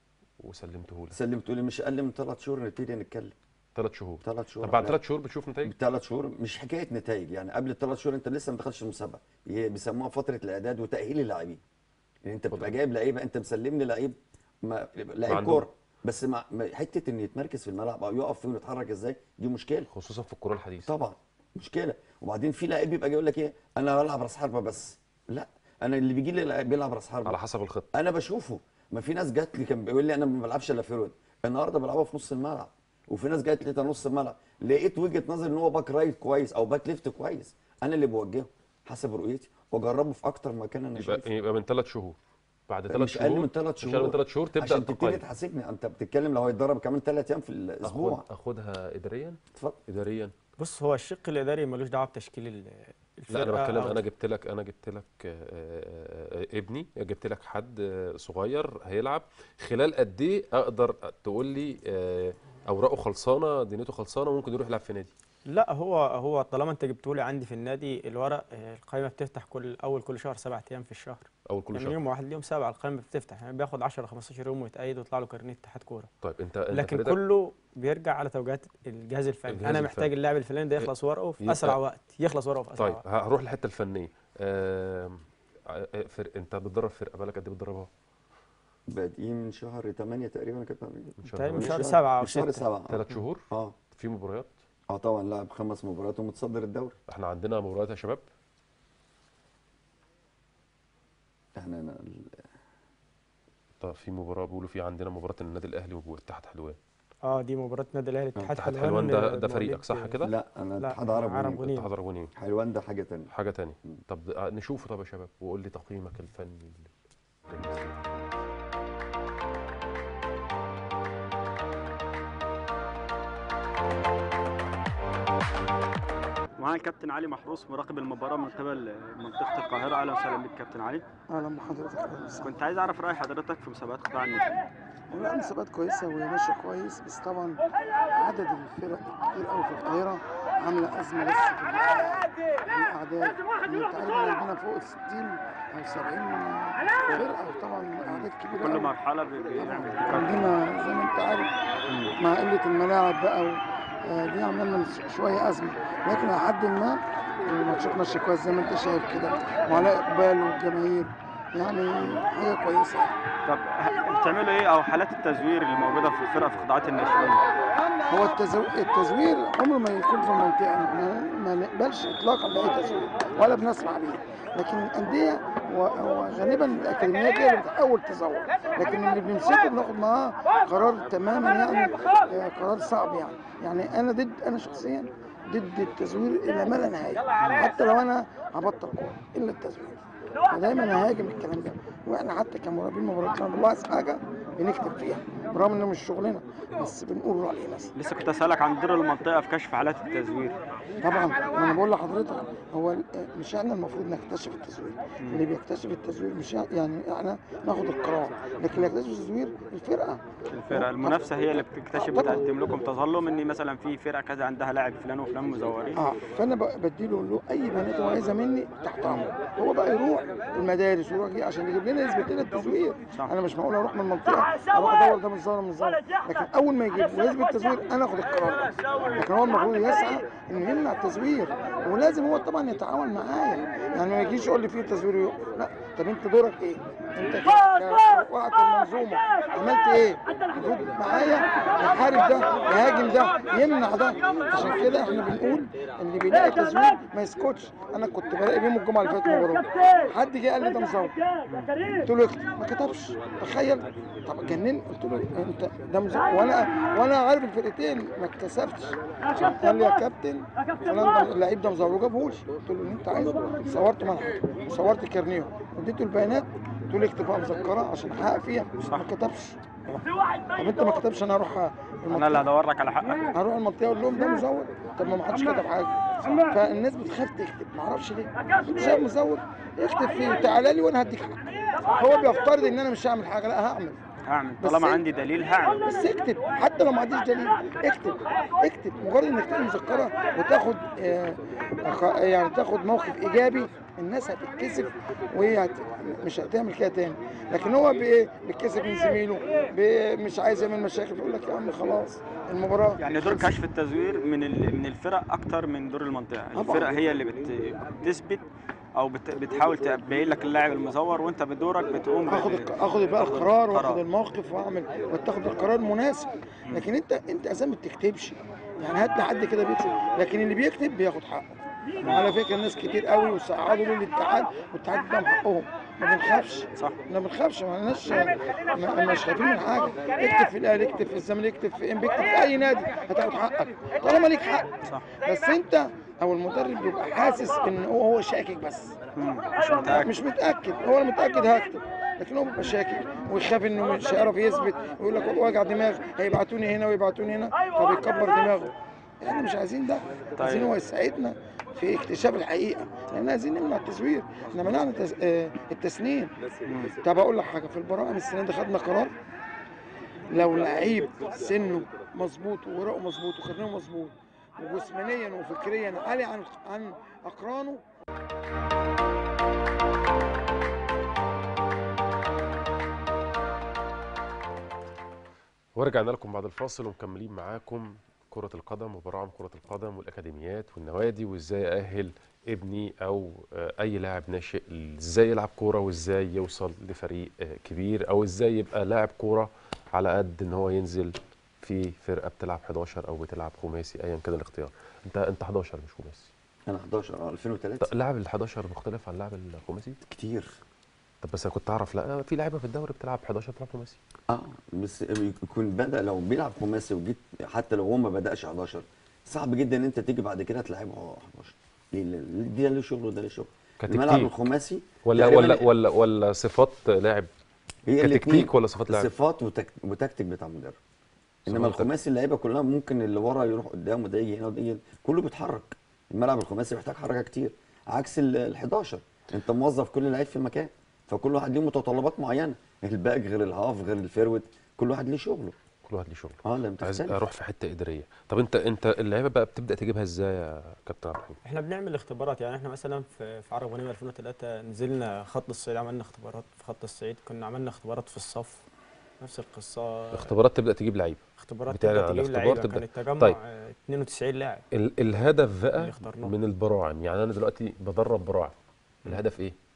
A: وسلمته لك
B: سلمت لي مش اقل من ثلاث شهور نبتدي نتكلم
A: ثلاث شهور
B: ثلاث شهور
A: طب بعد
B: لا.
A: ثلاث شهور بتشوف نتائج
B: ثلاث شهور مش حكايه نتائج يعني قبل الثلاث شهور انت لسه ما دخلتش المسابقه هي بيسموها فتره الاعداد وتاهيل اللاعبين يعني انت بتبقى جايب لعيبه انت مسلمني لعيب ما لعيب
A: عنده-
B: كوره بس مع ما- حته انه يتمركز في الملعب او يقف فيه ويتحرك ازاي دي مشكله
A: خصوصا في الكره الحديثه
B: طبعا مشكله وبعدين في لعيب بيبقى يقول لك ايه انا بلعب راس حربه بس لا انا اللي بيجي لي لعيب بيلعب راس حربه
A: على حسب الخطه
B: انا بشوفه ما في ناس جات لي كان بيقول لي انا ما بلعبش الا فيرود النهارده بلعبها في نص الملعب وفي ناس جات لي ده نص الملعب لقيت وجهه نظري ان هو باك رايت كويس او باك ليفت كويس انا اللي بوجهه حسب رؤيتي واجربه في اكتر مكان انا
A: يبقى
B: شايفه
A: يبقى من ثلاث شهور بعد ثلاث
B: مش
A: شهور
B: اقل من ثلاث
A: مش اقل
B: شهور
A: من ثلاث شهور تبدا
B: عشان تبتدي
A: تقيم
B: تحاسبني انت بتتكلم لو هيتدرب كمان ثلاث ايام في الاسبوع
A: أخد اخدها اداريا
B: اتفضل
A: اداريا
C: بص هو الشق الاداري ملوش دعوه بتشكيل ال-
A: لا انا
C: الفرقة
A: بتكلم
C: أو
A: انا جبت لك انا جبت لك آه، آه، ابني جبت لك حد آه، صغير هيلعب خلال قد ايه اقدر تقول لي آه، اوراقه خلصانه دنيته خلصانه ممكن يروح يلعب في نادي
C: لا هو هو طالما انت جبته لي عندي في النادي الورق آه، القائمه بتفتح كل اول كل شهر سبع ايام في الشهر
A: اول كل
C: يعني
A: شهر
C: يوم واحد ليهم سبعه القائمه بتفتح يعني بياخد 10 15 يوم ويتأيد ويطلع له كارنيه اتحاد كوره
A: طيب انت انت
C: لكن
A: فريدك
C: كله بيرجع على توجيهات الجهاز الفني
A: الجهاز
C: انا
A: الفني.
C: محتاج اللاعب الفلاني ده يخلص ورقه في
A: يبقى-
C: اسرع وقت يخلص ورقه في اسرع
A: طيب
C: وقت
A: هروح للحته الفنيه آم، آه، آه، فرق انت بتدرب فرقه بالك قد ايه بتدربها
B: بادئين من شهر 8 تقريبا كده
A: من
C: تقريبا من
A: ثمانية؟
C: شهر سبعة أو
B: من شهر
C: ستة.
B: 7
A: ثلاث شهور
B: اه
A: في مباريات
B: اه طبعا لعب خمس مباريات ومتصدر الدوري
A: احنا عندنا مباريات يا شباب
B: احنا أنا
A: طب في مباراه بيقولوا في عندنا مباراه النادي الاهلي واتحاد حلوان
C: اه دي مباراه نادي الاهلي اتحاد
A: اتحاد حلوان ده ده
C: آه،
A: فريقك صح
C: مواليد-
A: كده
B: لا انا
C: لا،
B: اتحاد عرب
C: عرب
B: ونيم.
C: ونيم.
A: اتحاد رغوني
B: حلوان ده حاجه تانية
A: حاجه تانية طب آه، نشوفه طب يا شباب وقول لي تقييمك الفني للمصري.
F: معانا الكابتن علي محروس مراقب المباراة من قبل منطقة القاهرة أهلا وسهلا بك كابتن علي
G: اهلا بحضرتك يا أستاذ.
F: كنت عايز أعرف رأي حضرتك في مسابقات قطاع الناشئين
G: لا مسابقات كويسه وهي ماشيه كويس بس طبعا عدد الفرق كتير قوي في القاهره عامله ازمه بس في ال- في الاعداد يعني انت عارف إن عندنا فوق 60 او 70 فرقه وطبعا اعداد كبيره
F: كل
G: أوي.
F: مرحلة بي- بيعمل تكتل
G: عندنا زي ما انت عارف مع قله الملاعب بقى و- آه، دي عامله لنا شويه ازمه لكن على حد ما الماتشات ماشيه كويس زي ما انت شايف كده وعلى اقبال والجماهير يعني حاجه كويسه
F: طب ه- بتعملوا ايه او حالات التزوير اللي موجوده في الفرقه في قطاعات الناشئين
G: هو التزو... التزوير عمره ما يكون في المنطقه ما, ما نقبلش اطلاقا باي تزوير ولا بنسمع بيه لكن الانديه و- وغالبا الاكاديميات هي اللي بتحاول تزور لكن اللي بنمسكه بناخد معاه قرار تماما يعني آه، قرار صعب يعني يعني انا ضد انا شخصيا ضد التزوير الى ما لا نهايه حتى لو انا هبطل كوره الا التزوير فدايما ههاجم الكلام ده واحنا حتى كمراقبين مباريات لما بنلاحظ حاجه بنكتب فيها برغم انه مش شغلنا بس بنقول راينا مثلا
F: لسه كنت اسالك عن دور المنطقه في كشف حالات التزوير
G: طبعا ما انا بقول لحضرتك هو ال- مش احنا المفروض نكتشف التزوير اللي بيكتشف التزوير مش يعني احنا ناخد القرار لكن اللي يكتشف التزوير الفرقه
F: الفرقه المنافسه هي اللي بتكتشف بتقدم لكم تظلم ان مثلا في فرقه كذا عندها لاعب فلان وفلان مزورين
G: اه فانا ب- بديله له اي بيانات هو عايزها مني تحت امره هو بقى يروح المدارس ويروح يجي عشان يجيب لنا يثبت لنا التزوير
F: صح.
G: انا مش معقول اروح من المنطقه اروح ادور ده متزور من متزور لكن اول ما يجيب ويثبت التزوير انا اخد القرار ده لكن هو المفروض يسعى انه يمنع التزوير ولازم هو طبعا يتعاون معايا يعني ما يجيش يقول لي في تزوير ويقف لا طب انت دورك ايه؟ انت ك- كواحد في المنظومه عملت ايه؟ المفروض معايا يحارب ده يهاجم ده يمنع ده عشان كده احنا بنقول اللي بيلاقي تزوير ما يسكتش انا كنت بلاقي يوم الجمعه اللي فاتت مباراه حد جه قال لي ده مزور قلت له اكتب ما كتبش تخيل طب جنن قلت له انت ده مزور وانا وانا عارف الفرقتين ما اتكسفتش قال لي يا كابتن فلان ده اللعيب ده مزور وجابهولي قلت له اللي انت عايزه صورت منحته وصورت كارنيه اديته البيانات قلت له اكتب بقى مذكره عشان احقق فيها ما كتبش طب انت ما كتبش انا اروح
F: انا اللي هدور لك على حقك
G: هروح المنطقه اقول لهم ده مزور طب ما حدش كتب حاجه فالناس بتخاف تكتب ما اعرفش ليه انت شايف مزور اكتب فيه وتعالى لي وانا هديك حقك هو بيفترض ان انا مش هعمل حاجه لا هعمل
F: هعمل
G: بس
F: طالما
G: انت-
F: عندي دليل هعمل
G: بس اكتب حتى لو ما عنديش دليل اكتب اكتب مجرد انك تكتب مذكره وتاخد آه، أخ- يعني تاخد موقف ايجابي الناس هتتكسف وهي هت... مش هتعمل كده تاني لكن هو بايه بيتكسف من زميله بي- مش عايز يعمل مشاكل يقول لك يا عم خلاص المباراه
F: يعني دور كشف التزوير من ال- من الفرق اكتر من دور المنطقه
G: طبعاً.
F: الفرق هي اللي بت- بتثبت او بت- بتحاول تبين لك اللاعب المزور وانت بدورك بتقوم ب-
G: اخد الق- اخد بقى القرار واخد
F: قرار.
G: الموقف واعمل واتخذ القرار المناسب لكن انت انت اساسا ما بتكتبش يعني هات لي حد كده بيكتب لكن اللي بيكتب بياخد حقه على فكره ناس كتير قوي وصعدوا للاتحاد والاتحاد اداهم حقهم ما بنخافش
F: صح
G: ما بنخافش ما لناش ما مش خايفين من حاجه اكتب في الاهلي اكتب في الزمالك اكتب في ام اكتب في اي نادي هتاخد حقك طالما ليك حق
F: صح
G: بس انت او المدرب بيبقى حاسس ان هو هو شاكك بس
F: مم. مش متاكد
G: مش متاكد هو انا متاكد هكتب لكن هو بيبقى شاكك ويخاف انه مش هيعرف يثبت ويقول لك وجع دماغ هيبعتوني هنا ويبعتوني هنا فبيكبر دماغه احنا مش عايزين ده عايزين هو يساعدنا في اكتشاف الحقيقه لان عايزين نمنع التزوير احنا منعنا تس... آه، التسنين طب اقول لك حاجه في البراءه من السنه دي خدنا قرار لو لعيب سنه مظبوط وورقه مظبوط وخرنيه مظبوط وجسمانيا وفكريا عالي عن عن اقرانه
A: ورجعنا لكم بعد الفاصل ومكملين معاكم كرة القدم وبراعم كرة القدم والأكاديميات والنوادي وإزاي أأهل ابني أو آه، أي لاعب ناشئ إزاي يلعب كورة وإزاي يوصل لفريق آه، كبير أو إزاي يبقى لاعب كورة على قد إن هو ينزل في فرقة بتلعب 11 أو بتلعب خماسي أيا كان الاختيار أنت أنت 11 مش خماسي
B: انا 11 اه 2003
A: طب لاعب ال 11 مختلف عن لاعب الخماسي
B: كتير
A: طب بس انا كنت اعرف لا في لعيبه في الدوري بتلعب 11 بتلعب خماسي
B: اه بس يكون بدا لو بيلعب خماسي وجيت حتى لو هو ما بداش 11 صعب جدا ان انت تيجي بعد كده تلعبه 11 ليه ليه- دي له شغل وده له شغل
A: كتكتيك.
B: الملعب الخماسي
A: ولا
B: تقريباً
A: ولا ولا ولا صفات لاعب
B: هي
A: كتكتيك
B: الاتنين.
A: ولا صفات لاعب؟
B: صفات وتك... وتكتيك بتاع مدرب انما
A: صفات وتكتيك.
B: الخماسي اللعيبه كلها ممكن اللي ورا يروح قدام وده يجي هنا وده يجي هنا. كله بيتحرك الملعب الخماسي محتاج حركه كتير عكس ال 11 انت موظف كل لعيب في مكان فكل واحد ليه متطلبات معينه الباك غير الهاف غير الفيرود كل واحد ليه شغله
A: كل واحد ليه شغل
B: اه لم
A: عايز
B: تختلف
A: اروح في حته اداريه طب انت انت اللعيبه بقى بتبدا تجيبها ازاي يا كابتن عبد الرحيم
C: احنا بنعمل اختبارات يعني احنا مثلا في في عرب غنيمه 2003 نزلنا خط الصعيد عملنا اختبارات في خط الصعيد كنا عملنا اختبارات في الصف نفس القصه
A: اختبارات تبدا تجيب لعيبه
C: اختبارات
A: بتعلن
C: تبدا
A: عن
C: تجيب
A: الاختبار
C: لعيبه
A: تبدأ.
C: كان التجمع
A: طيب.
C: آه، 92 لاعب
A: ال الهدف
C: اللي
A: بقى
C: اخترناه.
A: من البراعم يعني انا دلوقتي بدرب براعم الهدف ايه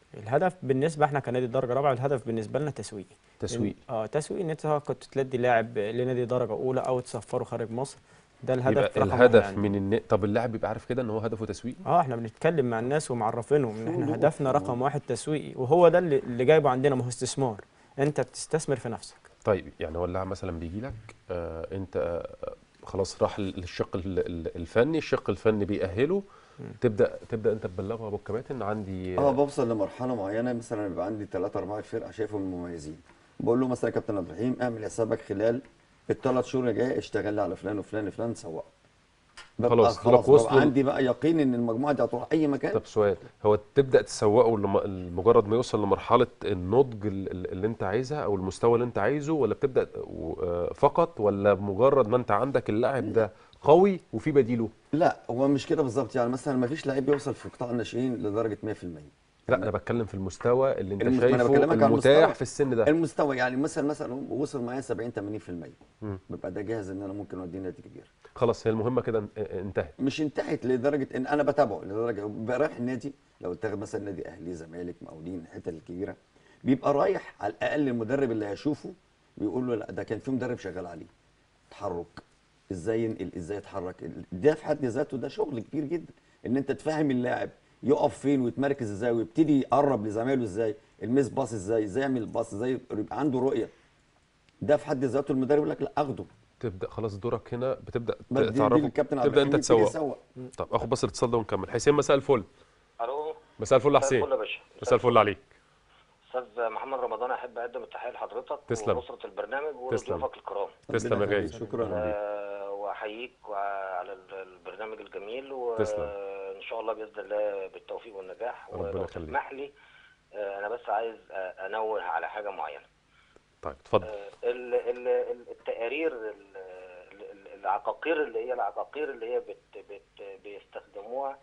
C: الهدف بالنسبه احنا كنادي درجه رابعه الهدف بالنسبه لنا تسويق
A: تسويق
C: إن- اه تسويق ان انت كنت تلدي لاعب لنادي درجه اولى او تسفره خارج مصر ده الهدف
A: يبقى
C: رقم واحد
A: الهدف
C: يعني.
A: من الن... طب اللاعب بيبقى عارف كده ان هو هدفه تسويق
C: اه احنا بنتكلم مع الناس ومعرفينهم ان احنا
B: شغل
C: هدفنا
B: وقت.
C: رقم واحد تسويقي وهو ده اللي, اللي جايبه عندنا ما هو استثمار انت بتستثمر في نفسك
A: طيب يعني هو اللاعب مثلا بيجي لك آه انت آه خلاص راح للشق ال- ال- الفني الشق الفني بيأهله تبدا تبدا انت تبلغه ابو الكباتن عندي
B: اه بوصل لمرحله معينه مثلا بيبقى عندي ثلاثة أربعة فرقه شايفهم مميزين بقول له مثلا يا كابتن عبد الرحيم اعمل حسابك خلال الثلاث شهور اللي جايه اشتغل لي على فلان وفلان وفلان سواق ببقى
A: خلاص،
B: خلاص
A: دولك وصلوا
B: ببقى
A: ل-
B: عندي بقى يقين ان المجموعه دي هتروح اي مكان
A: طب سؤال هو تبدا تسوقه لم- لمجرد ما يوصل لمرحله النضج ال- ال- اللي انت عايزها او المستوى اللي انت عايزه ولا بتبدا و- آه، فقط ولا مجرد ما انت عندك اللاعب ده قوي وفي بديله
B: لا هو مش كده بالظبط يعني مثلا ما فيش لعيب بيوصل في قطاع الناشئين لدرجه 100%
A: لا انا بتكلم في المستوى اللي انت
B: المست- ما أنا
A: شايفه
B: بكلمك عن
A: المتاح
B: المستوى.
A: في السن ده
B: المستوى يعني مثلا مثلا وصل معايا 70 80%
A: مم.
B: ببقى ده جاهز ان انا ممكن اوديه نادي كبير
A: خلاص هي المهمه كده ان- انتهت
B: مش انتهت لدرجه ان انا بتابعه لدرجه ببقى رايح النادي لو اتاخد مثلا نادي اهلي زمالك مقاولين الحته الكبيره بيبقى رايح على الاقل المدرب اللي هيشوفه بيقول له لا ده كان في مدرب شغال عليه تحرك ازاي ينقل ازاي يتحرك ده في حد ذاته ده شغل كبير جدا ان انت تفهم اللاعب يقف فين ويتمركز ازاي ويبتدي يقرب لزمايله ازاي الميس باص ازاي ازاي يعمل الباص ازاي يبقى عنده رؤيه ده في حد ذاته المدرب يقول لك لا اخده
A: تبدا خلاص دورك هنا بتبدا ت-
B: بدي- دي
A: تعرفه
B: للكابتن عبد
A: تبدا انت
B: الرحيم يبتدي
A: تسوق
B: يسوق.
A: طب اخد بس الاتصال ده ونكمل حسين مساء الفل
H: الو
A: مساء الفل يا
H: مساء
A: حسين
H: الفل يا باشا
A: مساء الفل عليك
H: استاذ محمد رمضان احب اقدم التحيه لحضرتك
A: تسلم.
H: واسره البرنامج
A: تسلم.
H: وضيوفك الكرام
A: تسلم يا
B: ربنا
A: غالي
B: يخليك. شكرا ليك.
H: آه، واحييك على ال- البرنامج الجميل
A: تسلم.
H: وان شاء الله باذن الله بالتوفيق والنجاح
A: ربنا
H: ولو
A: يخليك.
H: تسمح لي آه، انا بس عايز آه، انوه على حاجه معينه
A: طيب اتفضل
H: آه، ال- ال- ال- التقارير ال- ال- العقاقير اللي هي العقاقير اللي هي بت بت بيستخدموها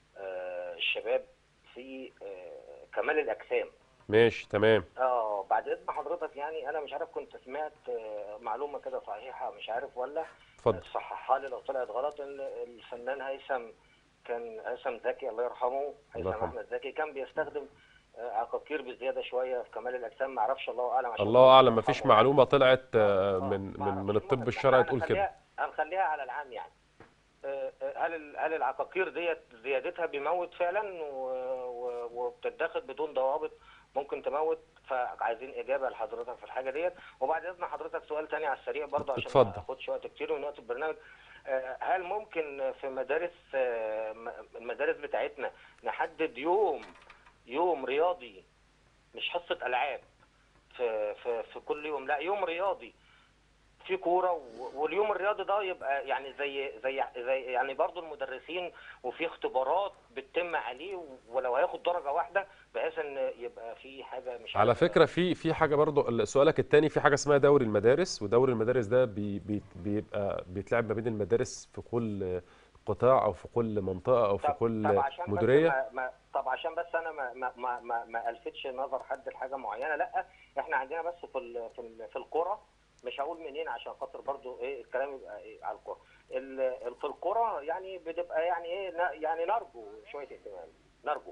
H: آه، الشباب في آه، كمال الاجسام
A: ماشي تمام
H: اه بعد اذن حضرتك يعني انا مش عارف كنت سمعت آه، معلومه كده صحيحه مش عارف ولا
A: اتفضل
H: صححها لي لو طلعت غلط ان الفنان هيثم كان هيثم زكي الله يرحمه هيثم
A: يرحمه.
H: احمد زكي كان بيستخدم آه، عقاقير بزياده شويه في كمال الاجسام ما اعرفش الله اعلم عشان
A: الله اعلم
H: الله
A: مفيش
H: يرحمه.
A: معلومه طلعت آه،
H: آه،
A: من
H: ما
A: من من
H: أعرفش.
A: الطب
H: المهم،
A: الشرعي
H: إحنا
A: تقول كده
H: هنخليها- هنخليها على العام يعني آه، آه، هل ال- هل العقاقير ديت زيادتها بيموت فعلا و- و- وبتتاخد بدون ضوابط ممكن تموت فعايزين اجابه لحضرتك في الحاجه ديت وبعد اذن حضرتك سؤال تاني على السريع برضه عشان
A: اتفضل.
H: ما اخدش وقت كتير من وقت البرنامج آه، هل ممكن في مدارس آه، م- المدارس بتاعتنا نحدد يوم يوم رياضي مش حصه العاب في في في كل يوم لا يوم رياضي في كوره و- واليوم الرياضي ده يبقى يعني زي زي زي يعني برضو المدرسين وفي اختبارات بتتم عليه ولو هياخد درجه واحده بحيث ان يبقى في حاجه مش
A: على
H: عارف-
A: فكره في في حاجه برضو سؤالك الثاني في حاجه اسمها دوري المدارس ودوري المدارس ده بي بي بيبقى بيتلعب ما بين المدارس في كل قطاع او في كل منطقه او في
H: طب-
A: كل
H: طب عشان بس
A: مديريه
H: ما ما طب عشان بس انا ما ما ما ما, ما الفتش نظر حد لحاجه معينه لا احنا عندنا بس في ال في ال في القرى مش هقول منين عشان خاطر برضو ايه الكلام يبقى إيه على القرى ال- ال- في القرى يعني بتبقى يعني ايه ن- يعني نرجو شويه اهتمام نرجو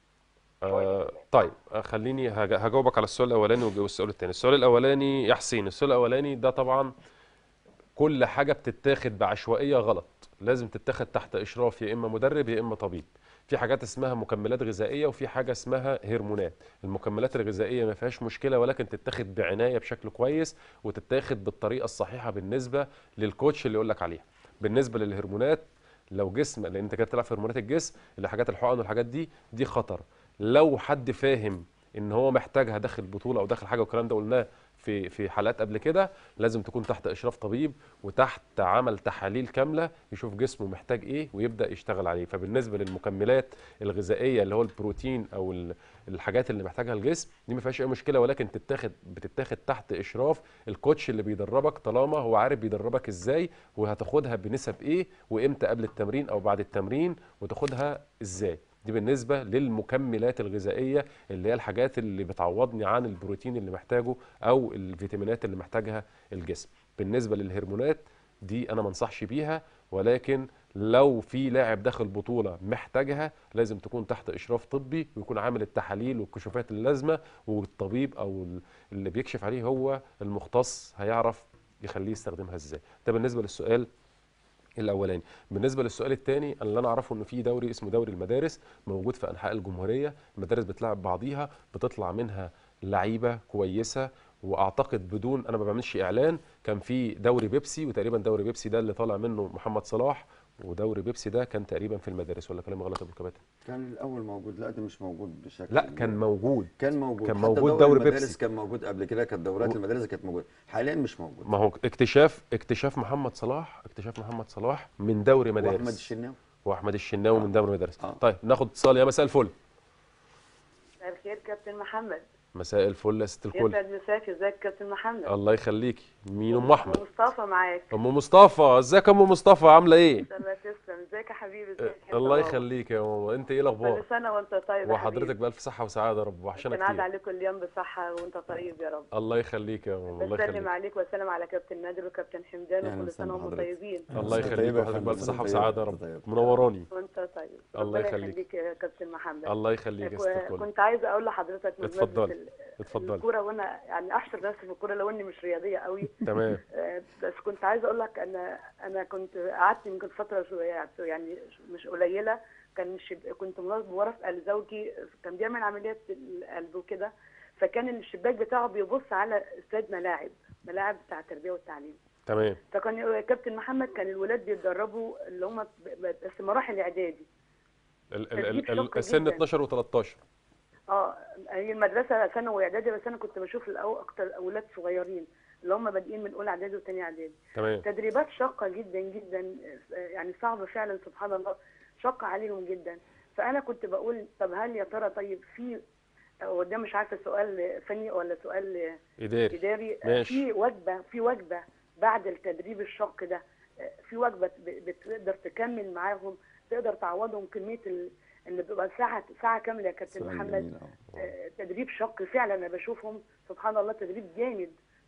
A: آه طيب آه، خليني هج- هجاوبك على السؤال الاولاني وجاوب السؤال الثاني السؤال الاولاني يا حسين السؤال الاولاني ده طبعا كل حاجه بتتاخد بعشوائيه غلط لازم تتاخد تحت اشراف يا اما مدرب يا اما طبيب في حاجات اسمها مكملات غذائيه وفي حاجه اسمها هرمونات المكملات الغذائيه ما فيهاش مشكله ولكن تتاخد بعنايه بشكل كويس وتتاخد بالطريقه الصحيحه بالنسبه للكوتش اللي يقول لك عليها بالنسبه للهرمونات لو جسم لان انت كده بتلعب في هرمونات الجسم اللي حاجات الحقن والحاجات دي دي خطر لو حد فاهم ان هو محتاجها داخل بطوله او داخل حاجه والكلام ده قلناه في في حالات قبل كده لازم تكون تحت اشراف طبيب وتحت عمل تحاليل كامله يشوف جسمه محتاج ايه ويبدا يشتغل عليه فبالنسبه للمكملات الغذائيه اللي هو البروتين او ال- الحاجات اللي محتاجها الجسم دي ما فيهاش اي مشكله ولكن تتاخد بتتاخد تحت اشراف الكوتش اللي بيدربك طالما هو عارف بيدربك ازاي وهتاخدها بنسب ايه وامتى قبل التمرين او بعد التمرين وتاخدها ازاي دي بالنسبه للمكملات الغذائيه اللي هي الحاجات اللي بتعوضني عن البروتين اللي محتاجه او الفيتامينات اللي محتاجها الجسم بالنسبه للهرمونات دي انا ما انصحش بيها ولكن لو في لاعب داخل بطوله محتاجها لازم تكون تحت اشراف طبي ويكون عامل التحاليل والكشوفات اللازمه والطبيب او ال- اللي بيكشف عليه هو المختص هيعرف يخليه يستخدمها ازاي ده بالنسبه للسؤال الاولاني بالنسبه للسؤال الثاني اللي انا اعرفه ان في دوري اسمه دوري المدارس موجود في انحاء الجمهوريه المدارس بتلعب بعضيها بتطلع منها لعيبه كويسه واعتقد بدون انا ما بعملش اعلان كان في دوري بيبسي وتقريبا دوري بيبسي ده اللي طالع منه محمد صلاح ودوري بيبسي ده كان تقريبا في المدارس ولا كلام غلط يا ابو كباتن
B: كان الاول موجود لا ده مش موجود بشكل
A: لا كان موجود
B: كان موجود
A: كان
B: حتى
A: موجود
B: دوري
A: دوري
B: المدارس
A: بيبسي.
B: كان موجود قبل كده كانت دورات
A: و-
B: المدارس كانت موجوده حاليا مش موجود
A: ما هو اكتشاف اكتشاف محمد صلاح اكتشاف محمد صلاح من دوري مدارس
B: واحمد الشناوي
A: واحمد الشناوي من دوري مدارس
B: آه.
A: طيب ناخد اتصال يا مساء الفل
I: مساء الخير كابتن محمد
A: مساء الفل يا ست الكل
I: يسعد مساك ازيك كابتن محمد
A: الله يخليكي مين ام احمد
I: مصطفى معاك
A: ام مصطفى ازيك يا ام مصطفى عامله ايه
I: ان شاء الله تسلم ازيك يا حبيبي ازيك يا
A: الله
I: بابا؟
A: يخليك يا ماما انت ايه
I: كل
A: الاخبار
I: سنه وانت طيب يا
A: وحضرتك
I: حبيبي.
A: بالف صحه وسعاده يا رب وحشنا
I: كان قاعد
A: كتير
I: عليك كل يوم بصحه وانت طيب يا رب
A: الله يخليك يا ماما الله
I: بسلم
A: يخليك
I: عليك واسلم على كابتن نادر وكابتن حمدان
B: أهلا
I: وكل
B: وسهلا
I: سنه وهم
B: بحضرتك.
I: طيبين
A: الله
B: أنت
A: يخليك
B: طيبة يا
A: وحضرتك
B: فندم.
A: بالف صحه
B: طيبة،
A: وسعاده يا
B: أنت
A: رب
B: طيب.
A: منوراني
I: وانت طيب
A: الله
I: ربنا
A: يخليك.
I: يخليك يا كابتن محمد
A: الله يخليك يا ست الكل
I: كنت عايزه اقول لحضرتك بمناسبة
A: اتفضلي.
I: ال-
A: اتفضلي.
I: الكوره وانا يعني احشر نفسي في الكوره لو اني مش رياضيه قوي
A: تمام
I: آه، بس كنت عايزه اقول لك انا انا كنت قعدت يمكن فتره شويه يعني مش قليله كان شب... كنت مرافقه لزوجي كان بيعمل عمليات القلب وكده فكان الشباك بتاعه بيبص على استاد ملاعب ملاعب بتاع التربيه والتعليم
A: تمام
I: فكان كابتن محمد كان الولاد بيتدربوا اللي هم ب- ب- بس مراحل اعدادي
A: ال- ال-
I: تدريب
A: ال- ال-
I: شق
A: السن
I: جداً.
A: 12 و13
I: اه هي المدرسه ثانوي واعدادي بس انا كنت بشوف الاول اكتر اولاد صغيرين اللي هم بادئين من اولى اعدادي وثانيه اعدادي
A: تمام
I: تدريبات شاقه جدا جدا آه، يعني صعبه فعلا سبحان الله شاقه عليهم جدا فانا كنت بقول طب هل يا ترى طيب في هو ده مش عارفه سؤال فني ولا سؤال
A: اداري
I: اداري آه،
A: ماشي.
I: في وجبه في وجبه بعد التدريب الشاق ده آه، في وجبه ب- بتقدر تكمل معاهم تقدر تعوضهم كميه ال- اللي بيبقى ساعه ساعه كامله يا كابتن
B: سؤال
I: محمد
B: جميل، آه.
I: آه، تدريب شق فعلا انا بشوفهم سبحان الله تدريب جامد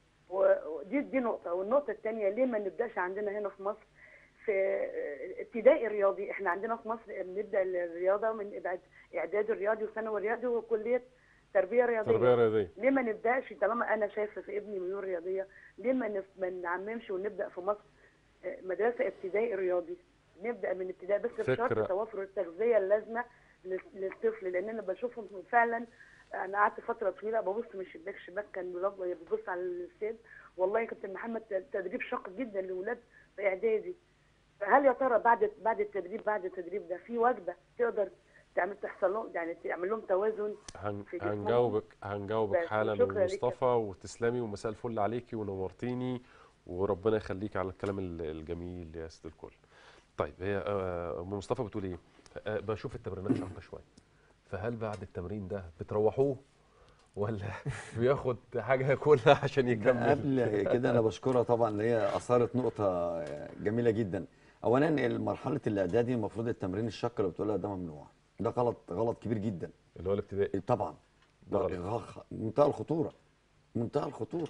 I: و- ودي دي نقطه والنقطه الثانيه ليه ما نبداش عندنا هنا في مصر في آه، ابتدائي رياضي احنا عندنا في مصر بنبدا الرياضه من إعداد- اعداد الرياضي وثانوي رياضي وكليه تربيه رياضيه
A: تربيه رياضيه
I: ليه ما نبداش طالما انا شايفه في ابني ميول رياضيه ليه ما نف- ما نعممش ونبدا في مصر آه، مدرسه ابتدائي رياضي نبدا من ابتدائي بس
A: فكرة.
I: بشرط توافر التغذيه اللازمه لل- للطفل لان انا بشوفهم فعلا انا قعدت فتره طويله ببص من الشباك الشباك كان بيلب- بيبص على الستيج والله يا كابتن محمد ت- تدريب شاق جدا لاولاد في اعدادي فهل يا ترى بعد بعد التدريب بعد التدريب ده في وجبه تقدر تعمل تحصل لهم يعني تعمل لهم توازن
A: هن...
I: في جسمهم.
A: هنجاوبك هنجاوبك
I: بس،
A: حالا
I: وشكرا ليك يا
A: ومصطفى وتسلمي ومساء الفل عليكي ونورتيني وربنا يخليك على الكلام ال- الجميل يا ست الكل طيب هي آه، ام مصطفى بتقول ايه آه، بشوف التمرينات شاقه شويه فهل بعد التمرين ده بتروحوه ولا بياخد حاجه ياكلها عشان يكمل
B: قبل كده انا بشكرها طبعا اللي هي اثارت نقطه جميله جدا اولا مرحله الاعدادي المفروض التمرين الشق اللي بتقولها ده ممنوع ده غلط غلط كبير جدا
A: اللي هو الابتدائي
B: طبعا
A: ده
B: ده
A: غلط.
B: غ- منتهى الخطوره منتهى الخطوره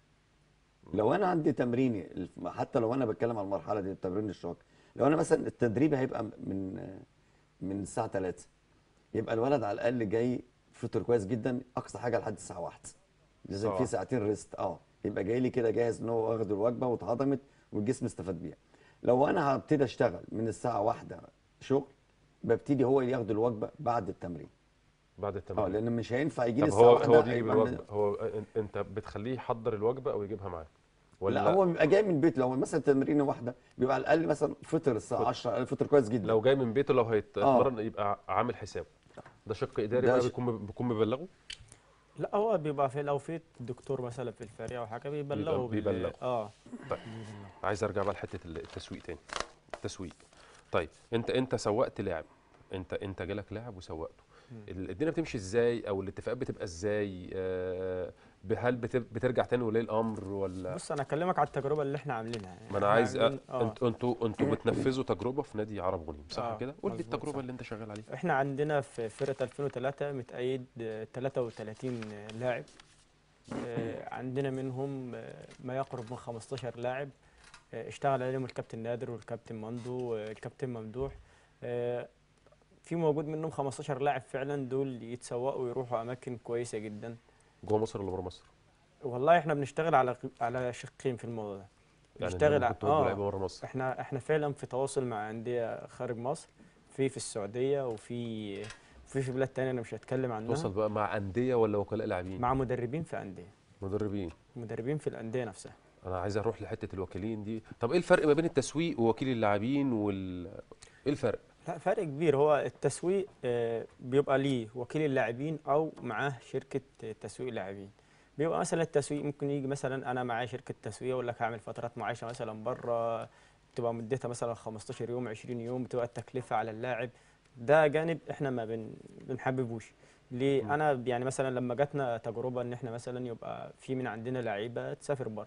B: لو انا عندي تمريني الف- حتى لو انا بتكلم على المرحله دي التمرين الشاق لو انا مثلا التدريب هيبقى من من الساعه 3 يبقى الولد على الاقل جاي فطر كويس جدا اقصى حاجه لحد الساعه 1 لازم
A: صح.
B: في ساعتين ريست اه يبقى جاي لي كده جاهز ان هو واخد الوجبه واتهضمت والجسم استفاد بيها لو انا هبتدي اشتغل من الساعه 1 شغل ببتدي هو ياخد الوجبه بعد التمرين
A: بعد
B: اه
A: التمرين
B: لان مش هينفع يجي لي
A: طب
B: الساعه
A: هو
B: 1
A: هو بيجي
B: هيبقى
A: بالوجبه هو أن- انت بتخليه يحضر الوجبه او يجيبها معاه ولا
B: لا هو بيبقى جاي من البيت لو مثلا تمرينه واحده بيبقى على الاقل مثلا فطر الساعه 10 فطر كويس جدا
A: لو جاي من بيته لو هيتمرن يبقى عامل حسابه ده شق اداري
B: ده
A: بقى
B: ش-
A: بيكون بيكون مبلغه
C: لا هو بيبقى في لو في دكتور مثلا في الفريق او حاجه بيبلغوا بال-
A: بيبلغوا.
C: اه
A: طيب عايز ارجع بقى لحته التسويق تاني التسويق طيب انت انت سوقت لاعب انت انت جالك لاعب وسوقته ال- الدنيا بتمشي ازاي او الاتفاقات بتبقى ازاي آه، هل بت- بترجع تاني ولي الامر ولا
C: بص انا اكلمك على التجربه اللي احنا عاملينها
A: ما انا
C: إحنا
A: عايز أ...
C: عاملين- آه.
A: انتوا انتوا انتوا بتنفذوا تجربه في نادي عرب غنيم صح
C: آه،
A: كده قول لي
C: مظبوط،
A: التجربه
C: صح.
A: اللي انت شغال عليها
C: احنا عندنا في فرقه 2003 متأيد آه، 33 لاعب آه، عندنا منهم آه، ما يقرب من 15 لاعب آه، اشتغل عليهم الكابتن نادر والكابتن مندو والكابتن ممدوح آه، في موجود منهم 15 لاعب فعلا دول يتسوقوا ويروحوا اماكن كويسه جدا
A: جوه مصر ولا بره مصر؟
C: والله احنا بنشتغل على على شقين في الموضوع ده
A: يعني
C: بنشتغل
A: ممكن
C: ع-
A: تودوا لعيبه بره مصر
C: احنا احنا فعلا في تواصل مع انديه خارج مصر في في السعوديه وفي في في بلاد تانية انا مش هتكلم عنها
A: توصل بقى مع انديه ولا وكلاء لاعبين؟
C: مع مدربين في انديه
A: مدربين
C: مدربين في الانديه نفسها
A: انا عايز اروح لحته الوكيلين دي طب ايه الفرق ما بين التسويق ووكيل اللاعبين وال ايه الفرق؟
C: لا فرق كبير هو التسويق آه، بيبقى ليه وكيل اللاعبين او معاه شركه آه، تسويق لاعبين بيبقى مثلا التسويق ممكن يجي مثلا انا معايا شركه تسويق اقول لك هعمل فترات معايشه مثلا بره بتبقى مدتها مثلا 15 يوم 20 يوم بتبقى التكلفه على اللاعب ده جانب احنا ما بن بنحببوش ليه انا يعني مثلا لما جاتنا تجربه ان احنا مثلا يبقى في من عندنا لعيبه تسافر بره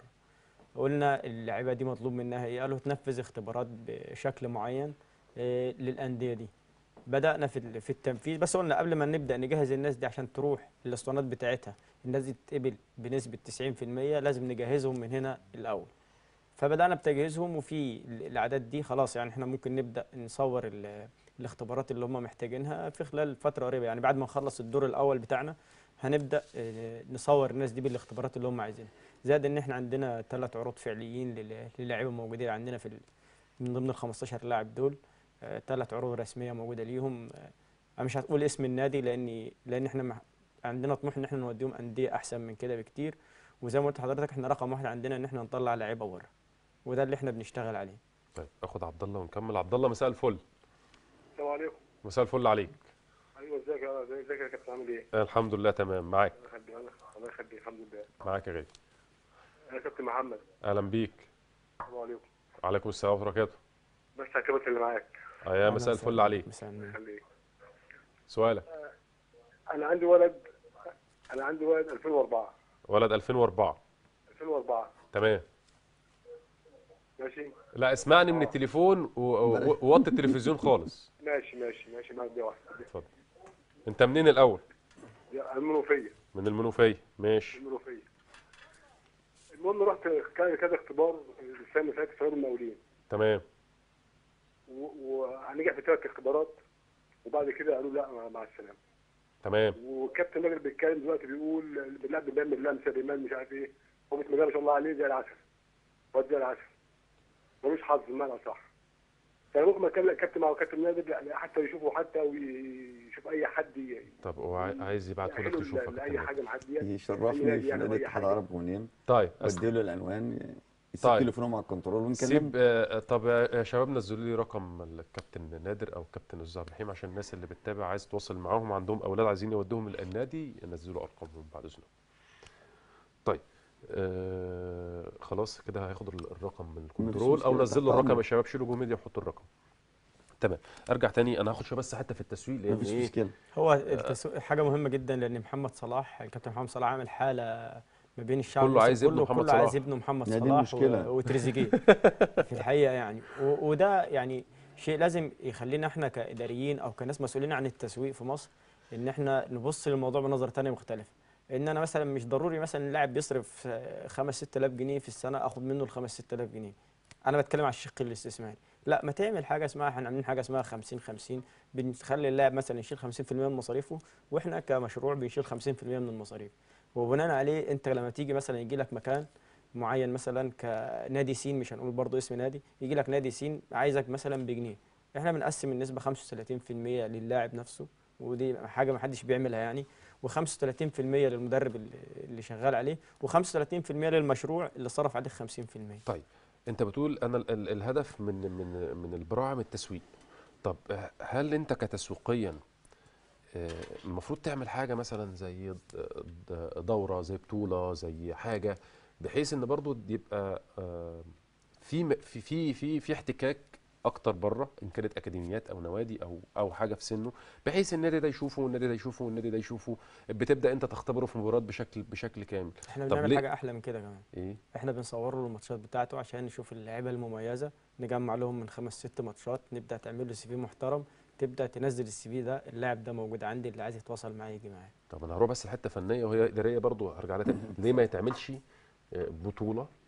C: قلنا اللعيبه دي مطلوب منها ايه قالوا تنفذ اختبارات بشكل معين آه، للانديه دي بدانا في ال- في التنفيذ بس قلنا قبل ما نبدا نجهز الناس دي عشان تروح الاسطوانات بتاعتها الناس دي تتقبل بنسبه 90% لازم نجهزهم من هنا الاول فبدانا بتجهيزهم وفي ال- الاعداد دي خلاص يعني احنا ممكن نبدا نصور ال- الاختبارات اللي هم محتاجينها في خلال فتره قريبه يعني بعد ما نخلص الدور الاول بتاعنا هنبدا آه، نصور الناس دي بالاختبارات اللي هم عايزينها زائد ان احنا عندنا ثلاث عروض فعليين لل- للاعيبه موجودين عندنا في ال- من ضمن ال 15 لاعب دول ثلاث عروض رسميه موجوده ليهم آه، انا مش هتقول اسم النادي لاني لان احنا مح- عندنا طموح ان احنا نوديهم انديه احسن من كده بكتير وزي ما قلت لحضرتك احنا رقم واحد عندنا ان احنا نطلع لعيبه بره وده اللي احنا بنشتغل عليه
A: طيب اخد عبد الله ونكمل عبد الله مساء الفل
J: السلام عليكم
A: مساء الفل عليك
J: ايوه ازيك يا ازيك يا كابتن عامل ايه؟
A: الحمد لله تمام معاك
J: الله يخليك الله يخليك الحمد لله
A: معاك يا غالي
J: انا كابتن محمد
A: اهلا بيك
J: السلام عليكم
A: وعليكم السلام ورحمه الله وبركاته
J: بس هكبت اللي معاك
A: يا مساء
C: أهلاً
A: الفل عليك
C: مساء النور.
J: خليك
A: سؤالك
J: انا عندي ولد انا عندي ولد 2004
A: ولد 2004
J: 2004
A: تمام
J: ماشي
A: لا اسمعني من التليفون و- و- ووطي التلفزيون خالص
J: ماشي ماشي ماشي معاك دي واحده
A: اتفضل انت منين الاول
J: دي المنوفيه
A: من المنوفيه ماشي
J: المنوفيه المهم رحت كان كذا اختبار السنه اللي فاتت في رياض المقاولين
A: تمام
J: و- وهنجح في ثلاث اختبارات وبعد كده قالوا لا مع- مع السلامه
A: تمام
J: وكابتن نادر بيتكلم دلوقتي بيقول بالله بيعمل لمسه بيعمل مش عارف ايه هو بسم الله ما شاء الله عليه زي العسل واد زي العسل ملوش حظ بمعنى صح فانا ممكن اتكلم كابتن مع كابتن نادر يعني حتى يشوفه حتى ويشوف اي حد ي-
A: طب هو عاي- عايز يبعته لك
J: يحلو
A: تشوفه
J: ل- لاي
A: كمان.
J: حاجه معديه
B: يشرفني
J: يعني
B: في
J: يعني
B: نادي
J: أي
B: اتحاد
J: حاجة.
B: عرب ونيم
A: طيب أس-
B: بديله له العنوان يسيب
A: طيب.
B: تليفونه مع الكنترول ونكلمه
A: سيب آه، طب يا شباب نزلوا لي رقم الكابتن نادر او كابتن استاذ عبد الرحيم عشان الناس اللي بتتابع عايز تواصل معاهم عندهم اولاد عايزين يودوهم النادي ينزلوا ارقامهم بعد اذنكم. طيب آه خلاص كده هياخد ال- الرقم من الكنترول او
B: مشكلة،
A: نزلوا
B: تحت
A: الرقم
B: أمرك.
A: يا شباب شيلوا جو ميديا وحطوا الرقم. تمام ارجع تاني انا هاخد شويه بس حتى في التسويق لان
B: مفيش
A: ايه
B: مشكله
C: هو التسويق حاجه مهمه جدا لان محمد صلاح الكابتن محمد صلاح عامل حاله ما بين الشعب
A: كله
C: المصري
A: عايز ابنه
C: كله
A: محمد
C: كله عايز
A: صلاح.
C: ابنه محمد
B: ما دي
C: صلاح
B: المشكلة.
C: و- وتريزيجيه في الحقيقه يعني و- وده يعني شيء لازم يخلينا احنا كاداريين او كناس مسؤولين عن التسويق في مصر ان احنا نبص للموضوع بنظره تانية مختلفه ان انا مثلا مش ضروري مثلا اللاعب بيصرف آه، 5 6000 جنيه في السنه اخد منه ال 5 6000 جنيه انا بتكلم على الشق الاستثماري لا ما تعمل حاجه اسمها احنا عاملين حاجه اسمها 50 50 بنخلي اللاعب مثلا يشيل 50% من مصاريفه واحنا كمشروع بنشيل 50% من المصاريف وبناء عليه انت لما تيجي مثلا يجي لك مكان معين مثلا كنادي سين مش هنقول برضو اسم نادي يجي لك نادي سين عايزك مثلا بجنيه احنا بنقسم النسبه 35% للاعب نفسه ودي حاجه ما حدش بيعملها يعني و35% للمدرب اللي- اللي شغال عليه و35% للمشروع اللي صرف عليه 50%
A: طيب انت بتقول انا ال- ال- الهدف من من من البراعم التسويق طب آه، هل انت كتسويقيا آه، المفروض تعمل حاجه مثلا زي د- د- دوره زي بطوله زي حاجه بحيث ان برضو يبقى آه، في م- في في في في احتكاك اكتر بره ان كانت اكاديميات او نوادي او او حاجه في سنه بحيث النادي ده يشوفه والنادي ده يشوفه والنادي ده يشوفه بتبدا انت تختبره في مباراه بشكل بشكل كامل
C: احنا
A: طب
C: بنعمل
A: ليه؟
C: حاجه احلى من كده كمان
A: ايه
C: احنا بنصور له الماتشات بتاعته عشان نشوف اللعيبه المميزه نجمع لهم من خمس ست ماتشات نبدا تعمل له سي في محترم تبدا تنزل السي في ده اللاعب ده موجود عندي اللي عايز يتواصل معايا يجي معايا
A: طب انا هروح بس لحته فنيه وهي اداريه برضو هرجع لها تاني ليه ما يتعملش آه، بطوله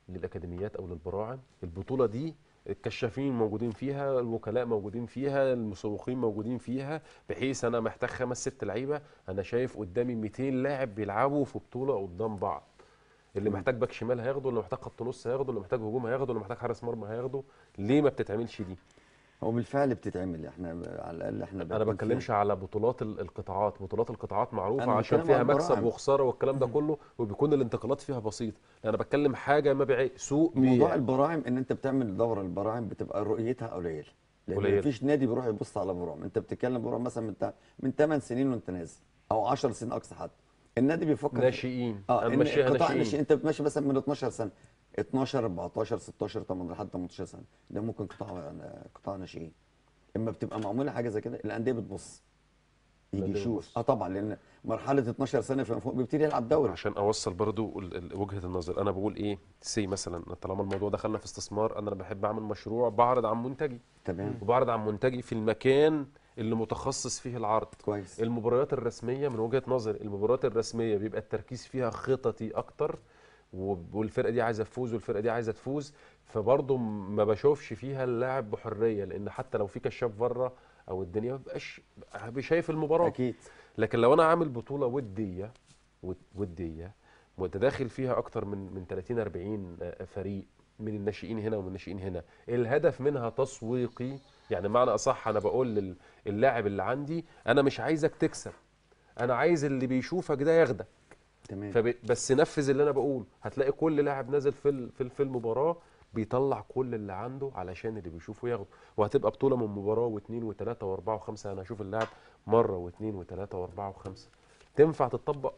A: للاكاديميات او للبراعم البطوله دي الكشافين موجودين فيها الوكلاء موجودين فيها المسوقين موجودين فيها بحيث انا محتاج خمس ست لعيبه انا شايف قدامي 200 لاعب بيلعبوا في بطوله قدام بعض اللي محتاج باك شمال هياخده اللي محتاج خط نص هياخده اللي محتاج هجوم هياخده اللي محتاج حارس مرمى هياخده ليه ما بتتعملش دي
B: هو بالفعل بتتعمل احنا على الاقل احنا
A: انا
B: بنكون
A: بتكلمش على بطولات ال- القطاعات بطولات القطاعات معروفه
B: أنا
A: عشان
B: بتكلم
A: فيها
B: على
A: مكسب
B: البراعم.
A: وخساره والكلام ده كله وبيكون الانتقالات فيها بسيطه انا بتكلم حاجه مبيعيه سوق
B: موضوع
A: بيع
B: البراعم ان انت بتعمل دوره البراعم بتبقى رؤيتها قليله لان
A: قليلة.
B: مفيش نادي بيروح يبص على براعم انت بتتكلم براعم مثلا من تا- من 8 سنين وانت نازل او 10 سنين اقصى حد النادي بيفكر
A: ناشئين
B: اه
A: انا
B: ان
A: ماشيها
B: قطاع
A: ناشئين
B: ناشئين انت بتمشي مثلا من 12 سنه 12 14 16 18 لحد 18 سنه ده ممكن قطاع قطاع ناشئين اما بتبقى معموله حاجه زي كده الانديه بتبص يجي
A: الأندية
B: يشوف
A: بتبص.
B: اه طبعا لان مرحله 12 سنه فيما فوق بيبتدي يلعب دوري
A: عشان اوصل برضو ال- ال- وجهه النظر انا بقول ايه سي مثلا طالما الموضوع دخلنا في استثمار انا بحب اعمل مشروع بعرض عن منتجي
B: تمام
A: وبعرض عن منتجي في المكان اللي متخصص فيه العرض
B: كويس
A: المباريات الرسميه من وجهه نظري المباريات الرسميه بيبقى التركيز فيها خططي اكتر وب- والفرقه دي عايزه تفوز والفرقه دي عايزه تفوز فبرضه ما بشوفش فيها اللاعب بحريه لان حتى لو في كشاف بره او الدنيا ما بقاش شايف المباراه
B: اكيد
A: لكن لو انا عامل بطوله وديه ود- وديه متداخل فيها اكتر من من 30 40 فريق من الناشئين هنا ومن الناشئين هنا الهدف منها تسويقي يعني معنى اصح انا بقول لل- اللاعب اللي عندي انا مش عايزك تكسب انا عايز اللي بيشوفك ده ياخدك
B: تمام
A: فب... بس نفذ اللي انا بقوله هتلاقي كل لاعب نازل في ال- في ال- في المباراه بيطلع كل اللي عنده علشان اللي بيشوفه ياخده وهتبقى بطوله من مباراه واثنين وثلاثه واربعه وخمسه انا هشوف اللاعب مره واثنين وثلاثه واربعه وخمسه تنفع تطبق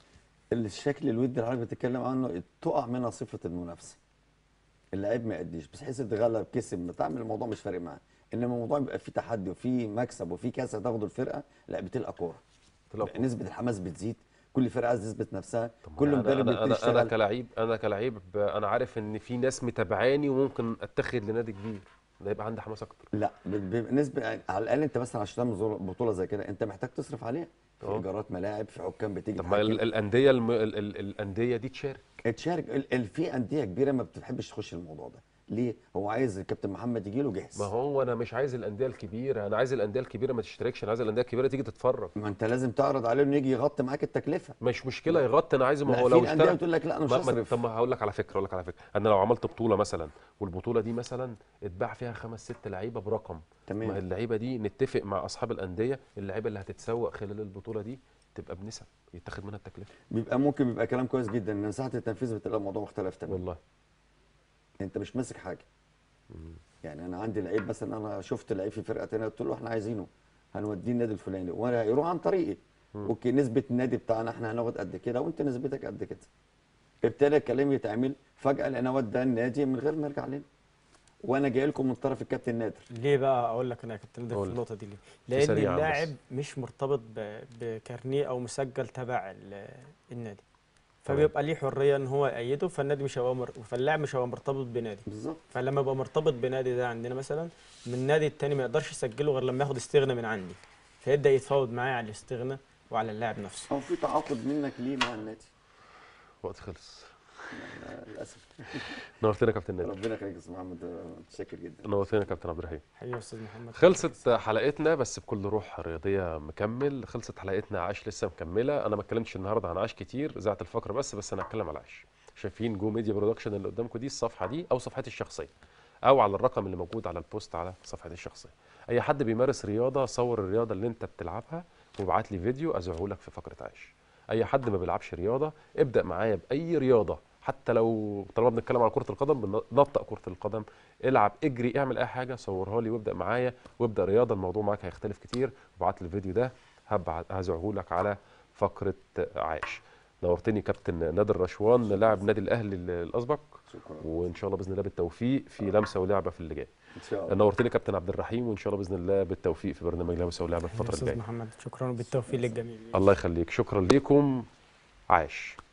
B: الشكل الودي اللي حضرتك بتتكلم عنه تقع منها صفه المنافسه اللعيب ما يأديش بس حيث اتغلب كسب تعمل الموضوع مش فارق معاه انما الموضوع بيبقى فيه تحدي وفيه مكسب وفيه كاس هتاخده الفرقه لا بتلقى كوره
A: تلقى كورة.
B: نسبه الحماس بتزيد كل فرقه عايز تثبت نفسها
A: طب ما
B: كل
A: أنا-
B: مدرب
A: انا
B: بيبتدي
A: انا, أنا
B: يشتغل
A: كلاعب انا كلاعب انا عارف ان في ناس متابعاني وممكن اتخذ لنادي كبير ده يبقى عندي حماس اكتر
B: لا ب- ب- نسبه يعني على الاقل انت مثلا عشان تعمل زور- بطوله زي كده انت محتاج تصرف عليها في
A: أه.
B: ايجارات ملاعب في حكام بتيجي
A: طب ما
B: تحكم.
A: ال- الانديه الم... ال- ال- الانديه دي تشارك
B: تشارك ال- ال- في انديه كبيره ما بتحبش تخش الموضوع ده ليه هو عايز الكابتن محمد يجي له جاهز
A: ما هو انا مش عايز الانديه الكبيره انا عايز الانديه الكبيره ما تشتركش انا عايز الانديه الكبيره تيجي تتفرج
B: ما انت لازم تعرض عليه انه يجي يغطي معاك التكلفه
A: مش مشكله يغطي انا عايزه ما
B: لا
A: هو
B: في
A: لو
B: الانديه
A: اشترك
B: بتقول لك لا انا مش
A: ما ما
B: هصرف
A: طب ما هقول لك على فكره اقول لك على فكره انا لو عملت بطوله مثلا والبطوله دي مثلا اتباع فيها خمس ست لعيبه برقم ما
B: تمام
A: اللعيبه دي نتفق مع اصحاب الانديه اللعيبه اللي هتتسوق خلال البطوله دي تبقى بنسب يتاخد منها التكلفه
B: بيبقى ممكن بيبقى كلام كويس جدا ان ساعه التنفيذ بتلاقي الموضوع مختلف تماما
A: والله
B: انت مش ماسك حاجه يعني انا عندي لعيب مثلا انا شفت لعيب في فرقه تانيه قلت له احنا عايزينه هنوديه النادي الفلاني وانا يروح عن طريقي اوكي نسبه النادي بتاعنا احنا هناخد قد كده وانت نسبتك قد كده ابتدى الكلام يتعمل فجاه لقينا ودى النادي من غير ما يرجع لنا وانا جاي لكم من طرف الكابتن نادر
C: ليه بقى اقول لك انا يا كابتن نادر
A: قول.
C: في النقطه دي ليه؟ لان
A: سريعاً بس.
C: اللاعب مش مرتبط ب- بكارنيه او مسجل تبع ال- النادي فبيبقى ليه حريه ان هو يأيده فالنادي مش هيبقى مر... فاللاعب مش هيبقى مرتبط بنادي
B: بالظبط
C: فلما يبقى مرتبط بنادي ده عندنا مثلا من النادي التاني ما يقدرش يسجله غير لما ياخد استغنى من عندي فيبدا يتفاوض معايا على الاستغنى وعلى اللاعب نفسه
B: او في تعاقد منك ليه مع النادي
A: وقت خلص
B: آه، للاسف
A: نورتنا يا كابتن نادر
B: ربنا يخليك يا استاذ محمد آه، متشكر جدا
A: نورتنا يا كابتن عبد الرحيم
C: حقيقي يا استاذ محمد
A: خلصت حلقتنا بس بكل روح رياضيه مكمل خلصت حلقتنا عاش لسه مكمله انا ما اتكلمتش النهارده عن عاش كتير ذات الفقره بس بس انا هتكلم على عاش شايفين جو ميديا برودكشن اللي قدامكم دي الصفحه دي او صفحتي الشخصيه او على الرقم اللي موجود على البوست على صفحتي الشخصيه اي حد بيمارس رياضه صور الرياضه اللي انت بتلعبها وابعت لي فيديو ازعه لك في فقره عاش اي حد ما بيلعبش رياضه ابدا معايا باي رياضه حتى لو طالما بنتكلم على كره القدم بنطق كره القدم العب اجري اعمل اي حاجه صورها لي وابدا معايا وابدا رياضه الموضوع معاك هيختلف كتير ابعت لي الفيديو ده هبعت هزعه لك على فقره عاش نورتني كابتن نادر رشوان لاعب نادي الاهلي الاسبق
B: شكرا
A: وان شاء الله باذن الله بالتوفيق في لمسه ولعبه في اللي جاي
B: ان شاء الله
A: نورتني كابتن عبد الرحيم وان شاء الله باذن الله بالتوفيق في برنامج لمسه ولعبه
C: حقيقي يا
A: الفتره
C: استاذ
A: الجايه
C: محمد شكرا وبالتوفيق للجميع
A: الله يخليك شكرا ليكم عاش